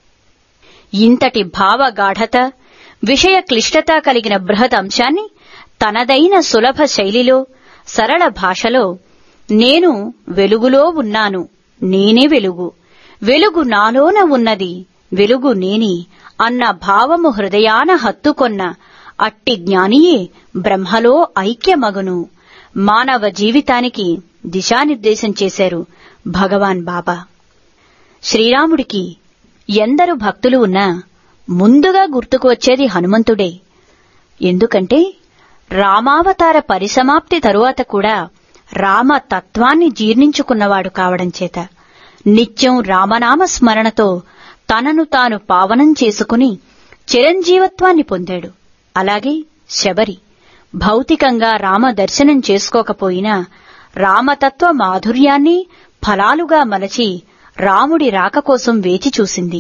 ఇంతటి భావగాఢత విషయ క్లిష్టత కలిగిన బృహత్ అంశాన్ని తనదైన సులభ శైలిలో సరళ భాషలో నేను వెలుగులో ఉన్నాను నేనే వెలుగు వెలుగు నాలోన ఉన్నది వెలుగు నేని అన్న భావము హృదయాన హత్తుకొన్న అట్టి జ్ఞానియే బ్రహ్మలో ఐక్యమగును మానవ జీవితానికి దిశానిర్దేశం చేశారు భగవాన్ బాబా శ్రీరాముడికి ఎందరు భక్తులు ఉన్నా ముందుగా గుర్తుకు వచ్చేది హనుమంతుడే ఎందుకంటే రామావతార పరిసమాప్తి తరువాత కూడా రామ తత్వాన్ని జీర్ణించుకున్నవాడు కావడం చేత నిత్యం రామనామ స్మరణతో తనను తాను పావనం చేసుకుని చిరంజీవత్వాన్ని పొందాడు అలాగే శబరి భౌతికంగా రామ దర్శనం చేసుకోకపోయినా రామతత్వ మాధుర్యాన్ని ఫలాలుగా మలచి రాముడి రాక కోసం వేచి చూసింది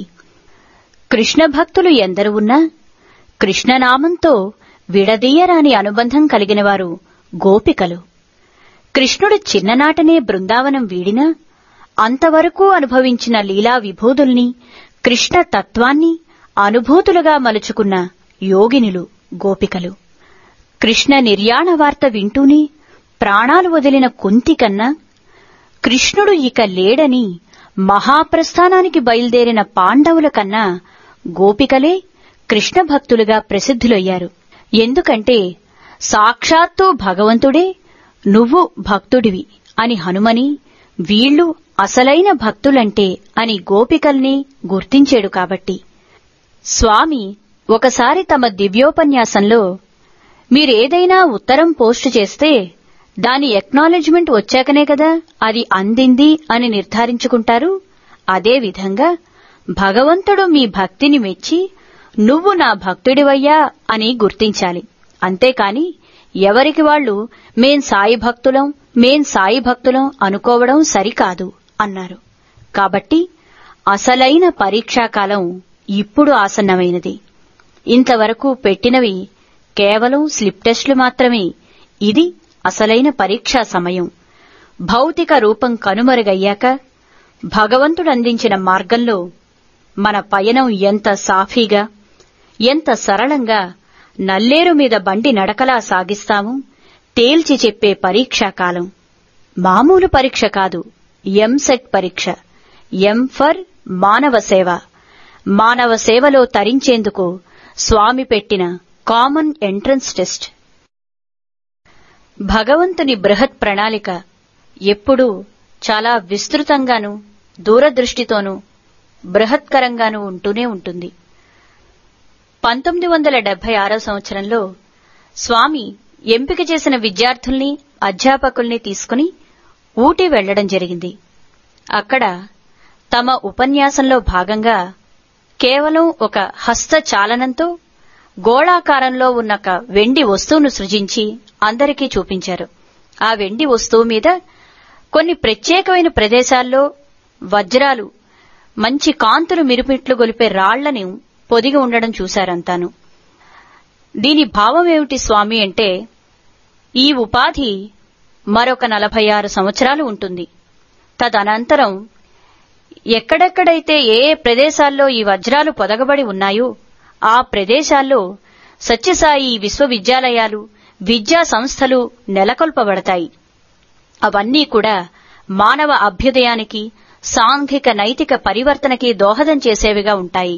కృష్ణ భక్తులు ఎందరు ఉన్నా కృష్ణనామంతో విడదీయరాని అనుబంధం కలిగినవారు గోపికలు కృష్ణుడు చిన్ననాటనే బృందావనం వీడినా అంతవరకు అనుభవించిన లీలా విభూదుల్ని కృష్ణ తత్వాన్ని అనుభూతులుగా మలుచుకున్న యోగినులు గోపికలు కృష్ణ నిర్యాణ వార్త వింటూనే ప్రాణాలు వదిలిన కుంతి కన్నా కృష్ణుడు ఇక లేడని మహాప్రస్థానానికి బయలుదేరిన పాండవుల కన్నా గోపికలే కృష్ణ భక్తులుగా ప్రసిద్ధులయ్యారు ఎందుకంటే సాక్షాత్తు భగవంతుడే నువ్వు భక్తుడివి అని హనుమని వీళ్ళు అసలైన భక్తులంటే అని గోపికల్ని గుర్తించాడు కాబట్టి స్వామి ఒకసారి తమ దివ్యోపన్యాసంలో మీరేదైనా ఉత్తరం పోస్టు చేస్తే దాని ఎక్నాలెడ్జ్మెంట్ వచ్చాకనే కదా అది అందింది అని నిర్ధారించుకుంటారు అదేవిధంగా భగవంతుడు మీ భక్తిని మెచ్చి నువ్వు నా భక్తుడివయ్యా అని గుర్తించాలి అంతేకాని ఎవరికి వాళ్ళు మేం సాయి భక్తులం మేం సాయి భక్తులం అనుకోవడం సరికాదు అన్నారు కాబట్టి అసలైన పరీక్షాకాలం ఇప్పుడు ఆసన్నమైనది ఇంతవరకు పెట్టినవి కేవలం స్లిప్ టెస్టులు మాత్రమే ఇది అసలైన పరీక్షా సమయం భౌతిక రూపం కనుమరుగయ్యాక భగవంతుడందించిన మార్గంలో మన పయనం ఎంత సాఫీగా ఎంత సరళంగా నల్లేరు మీద బండి నడకలా సాగిస్తాము తేల్చి చెప్పే పరీక్షాకాలం మామూలు పరీక్ష కాదు ఎంసెట్ పరీక్ష ఎం ఫర్ మానవ సేవ మానవ సేవలో తరించేందుకు స్వామి పెట్టిన కామన్ ఎంట్రన్స్ టెస్ట్ భగవంతుని బృహత్ ప్రణాళిక ఎప్పుడూ చాలా విస్తృతంగానూ దూరదృష్టితోనూ బృహత్కరంగానూ ఉంటూనే ఉంటుంది పంతొమ్మిది వందల డెబ్బై ఆరో సంవత్సరంలో స్వామి ఎంపిక చేసిన విద్యార్థుల్ని అధ్యాపకుల్ని తీసుకుని ఊటీ వెళ్లడం జరిగింది అక్కడ తమ ఉపన్యాసంలో భాగంగా కేవలం ఒక హస్త చాలనంతో గోళాకారంలో ఉన్న ఒక వెండి వస్తువును సృజించి అందరికీ చూపించారు ఆ వెండి వస్తువు మీద కొన్ని ప్రత్యేకమైన ప్రదేశాల్లో వజ్రాలు మంచి కాంతులు మిరుమిట్లు గొలిపే రాళ్లను పొదిగి ఉండడం చూశారంతాను దీని భావం ఏమిటి స్వామి అంటే ఈ ఉపాధి మరొక నలభై ఆరు సంవత్సరాలు ఉంటుంది తదనంతరం ఎక్కడెక్కడైతే ఏ ఏ ప్రదేశాల్లో ఈ వజ్రాలు పొదగబడి ఉన్నాయో ఆ ప్రదేశాల్లో సత్యసాయి విశ్వవిద్యాలయాలు విద్యా సంస్థలు నెలకొల్పబడతాయి అవన్నీ కూడా మానవ అభ్యుదయానికి సాంఘిక నైతిక పరివర్తనకి దోహదం చేసేవిగా ఉంటాయి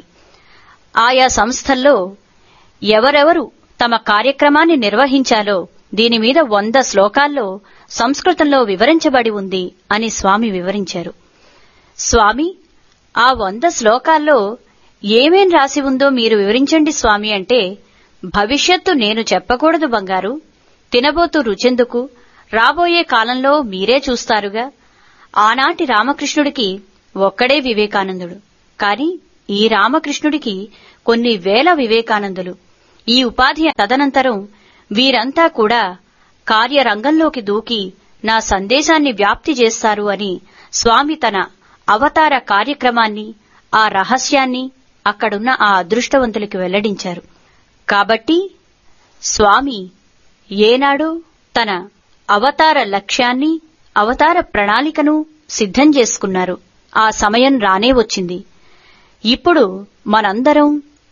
ఆయా సంస్థల్లో ఎవరెవరు తమ కార్యక్రమాన్ని నిర్వహించాలో దీని మీద వంద శ్లోకాల్లో సంస్కృతంలో వివరించబడి ఉంది అని స్వామి వివరించారు స్వామి ఆ వంద శ్లోకాల్లో ఏమేం రాసి ఉందో మీరు వివరించండి స్వామి అంటే భవిష్యత్తు నేను చెప్పకూడదు బంగారు తినబోతూ రుచెందుకు రాబోయే కాలంలో మీరే చూస్తారుగా ఆనాటి రామకృష్ణుడికి ఒక్కడే వివేకానందుడు కాని ఈ రామకృష్ణుడికి కొన్ని వేల వివేకానందులు ఈ ఉపాధి తదనంతరం వీరంతా కూడా కార్యరంగంలోకి దూకి నా సందేశాన్ని వ్యాప్తి చేస్తారు అని స్వామి తన అవతార కార్యక్రమాన్ని ఆ రహస్యాన్ని అక్కడున్న ఆ అదృష్టవంతులకి వెల్లడించారు కాబట్టి స్వామి ఏనాడో తన అవతార లక్ష్యాన్ని అవతార ప్రణాళికను సిద్ధం చేసుకున్నారు ఆ సమయం రానే వచ్చింది ఇప్పుడు మనందరం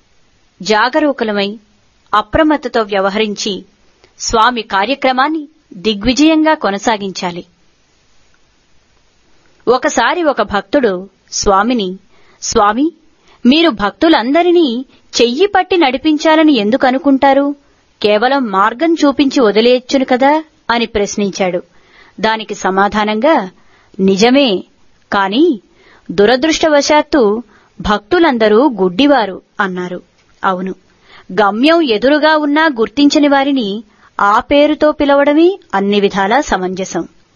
జాగరూకులమై అప్రమత్తతో వ్యవహరించి స్వామి కార్యక్రమాన్ని దిగ్విజయంగా కొనసాగించాలి ఒకసారి ఒక భక్తుడు స్వామిని స్వామి మీరు భక్తులందరినీ చెయ్యి పట్టి నడిపించాలని ఎందుకు అనుకుంటారు కేవలం మార్గం చూపించి వదిలేయచ్చును కదా అని ప్రశ్నించాడు దానికి సమాధానంగా నిజమే కాని దురదృష్టవశాత్తు భక్తులందరూ గుడ్డివారు అన్నారు అవును గమ్యం ఎదురుగా ఉన్నా గుర్తించని వారిని ఆ పేరుతో పిలవడమే అన్ని విధాలా సమంజసం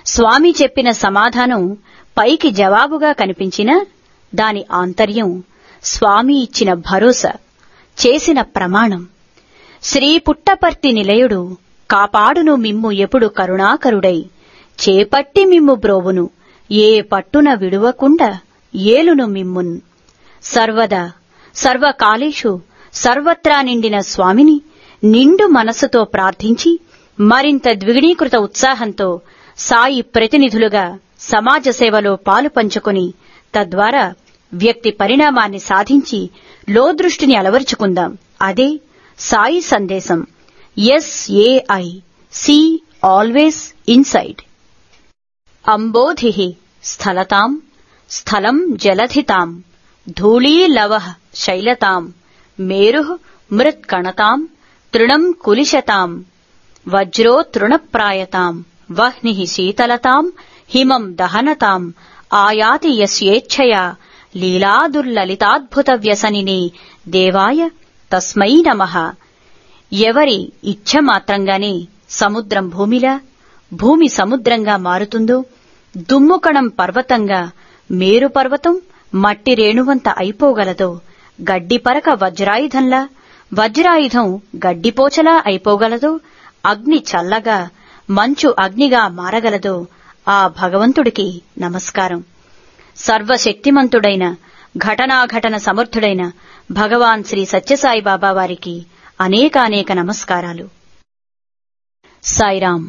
స్వామి చెప్పిన సమాధానం పైకి జవాబుగా కనిపించినా దాని ఆంతర్యం స్వామి ఇచ్చిన భరోసా చేసిన ప్రమాణం శ్రీ పుట్టపర్తి నిలయుడు కాపాడును మిమ్ము ఎప్పుడు కరుణాకరుడై చేపట్టి మిమ్ము బ్రోవును ఏ పట్టున విడువకుండా ఏలును మిమ్మున్ సర్వదా సర్వకాలేషు సర్వత్రా నిండిన స్వామిని నిండు మనస్సుతో ప్రార్థించి మరింత ద్విగుణీకృత ఉత్సాహంతో సాయి ప్రతినిధులుగా సమాజ సేవలో పాలు పంచుకొని తద్వారా వ్యక్తి పరిణామాన్ని సాధించి లోదృష్టిని అలవర్చుకుందాం అదే సాయి సందేశం ఎస్ఏఐ సి ఆల్వేస్ ఇన్సైడ్ అంబోధి స్థలతాం స్థలం జలధితాం ధూళీలవ శైలతాం మేరు మృత్కణతాం తృణం కులిశతాం వజ్రో తృణప్రాయతాం వహ్ని శీతలతాం హిమం దహనతాం ఆయాతి యస్యేచ్ఛయా లీలాదుర్లలితాద్భుత వ్యసనిని దేవాయ తస్మై నమః ఎవరి ఇచ్ఛ మాత్రంగానే సముద్రం భూమిలా భూమి సముద్రంగా మారుతుందో దుమ్ముకణం పర్వతంగా మేరు పర్వతం మట్టి రేణువంత అయిపోగలదో గడ్డిపరక వజ్రాయుధంలా వజ్రాయుధం గడ్డిపోచలా అయిపోగలదో అగ్ని చల్లగా మంచు అగ్నిగా మారగలదో ఆ భగవంతుడికి నమస్కారం సర్వశక్తిమంతుడైన ఘటనాఘటన సమర్థుడైన భగవాన్ శ్రీ సత్యసాయి బాబా వారికి అనేకానేక నమస్కారాలు సాయిరాం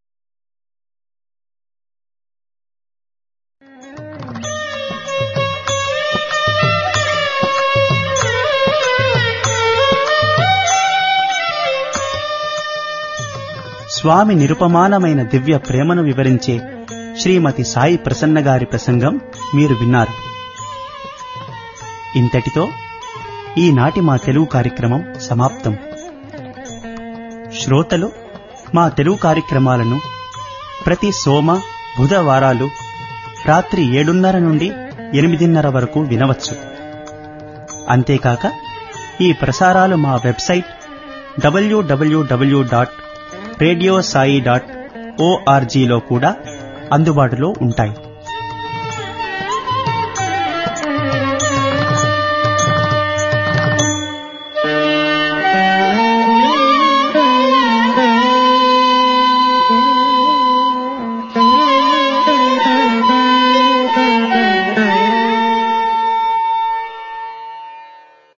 స్వామి నిరుపమానమైన దివ్య ప్రేమను వివరించే శ్రీమతి సాయి ప్రసన్న గారి ప్రసంగం మీరు విన్నారు ఇంతటితో ఈనాటి మా తెలుగు కార్యక్రమం సమాప్తం శ్రోతలు మా తెలుగు కార్యక్రమాలను ప్రతి సోమ బుధవారాలు రాత్రి ఏడున్నర నుండి ఎనిమిదిన్నర వరకు వినవచ్చు అంతేకాక ఈ ప్రసారాలు మా website W W W dot radio Sai dot ఓఆర్జీలో కూడా అందుబాటులో ఉంటాయి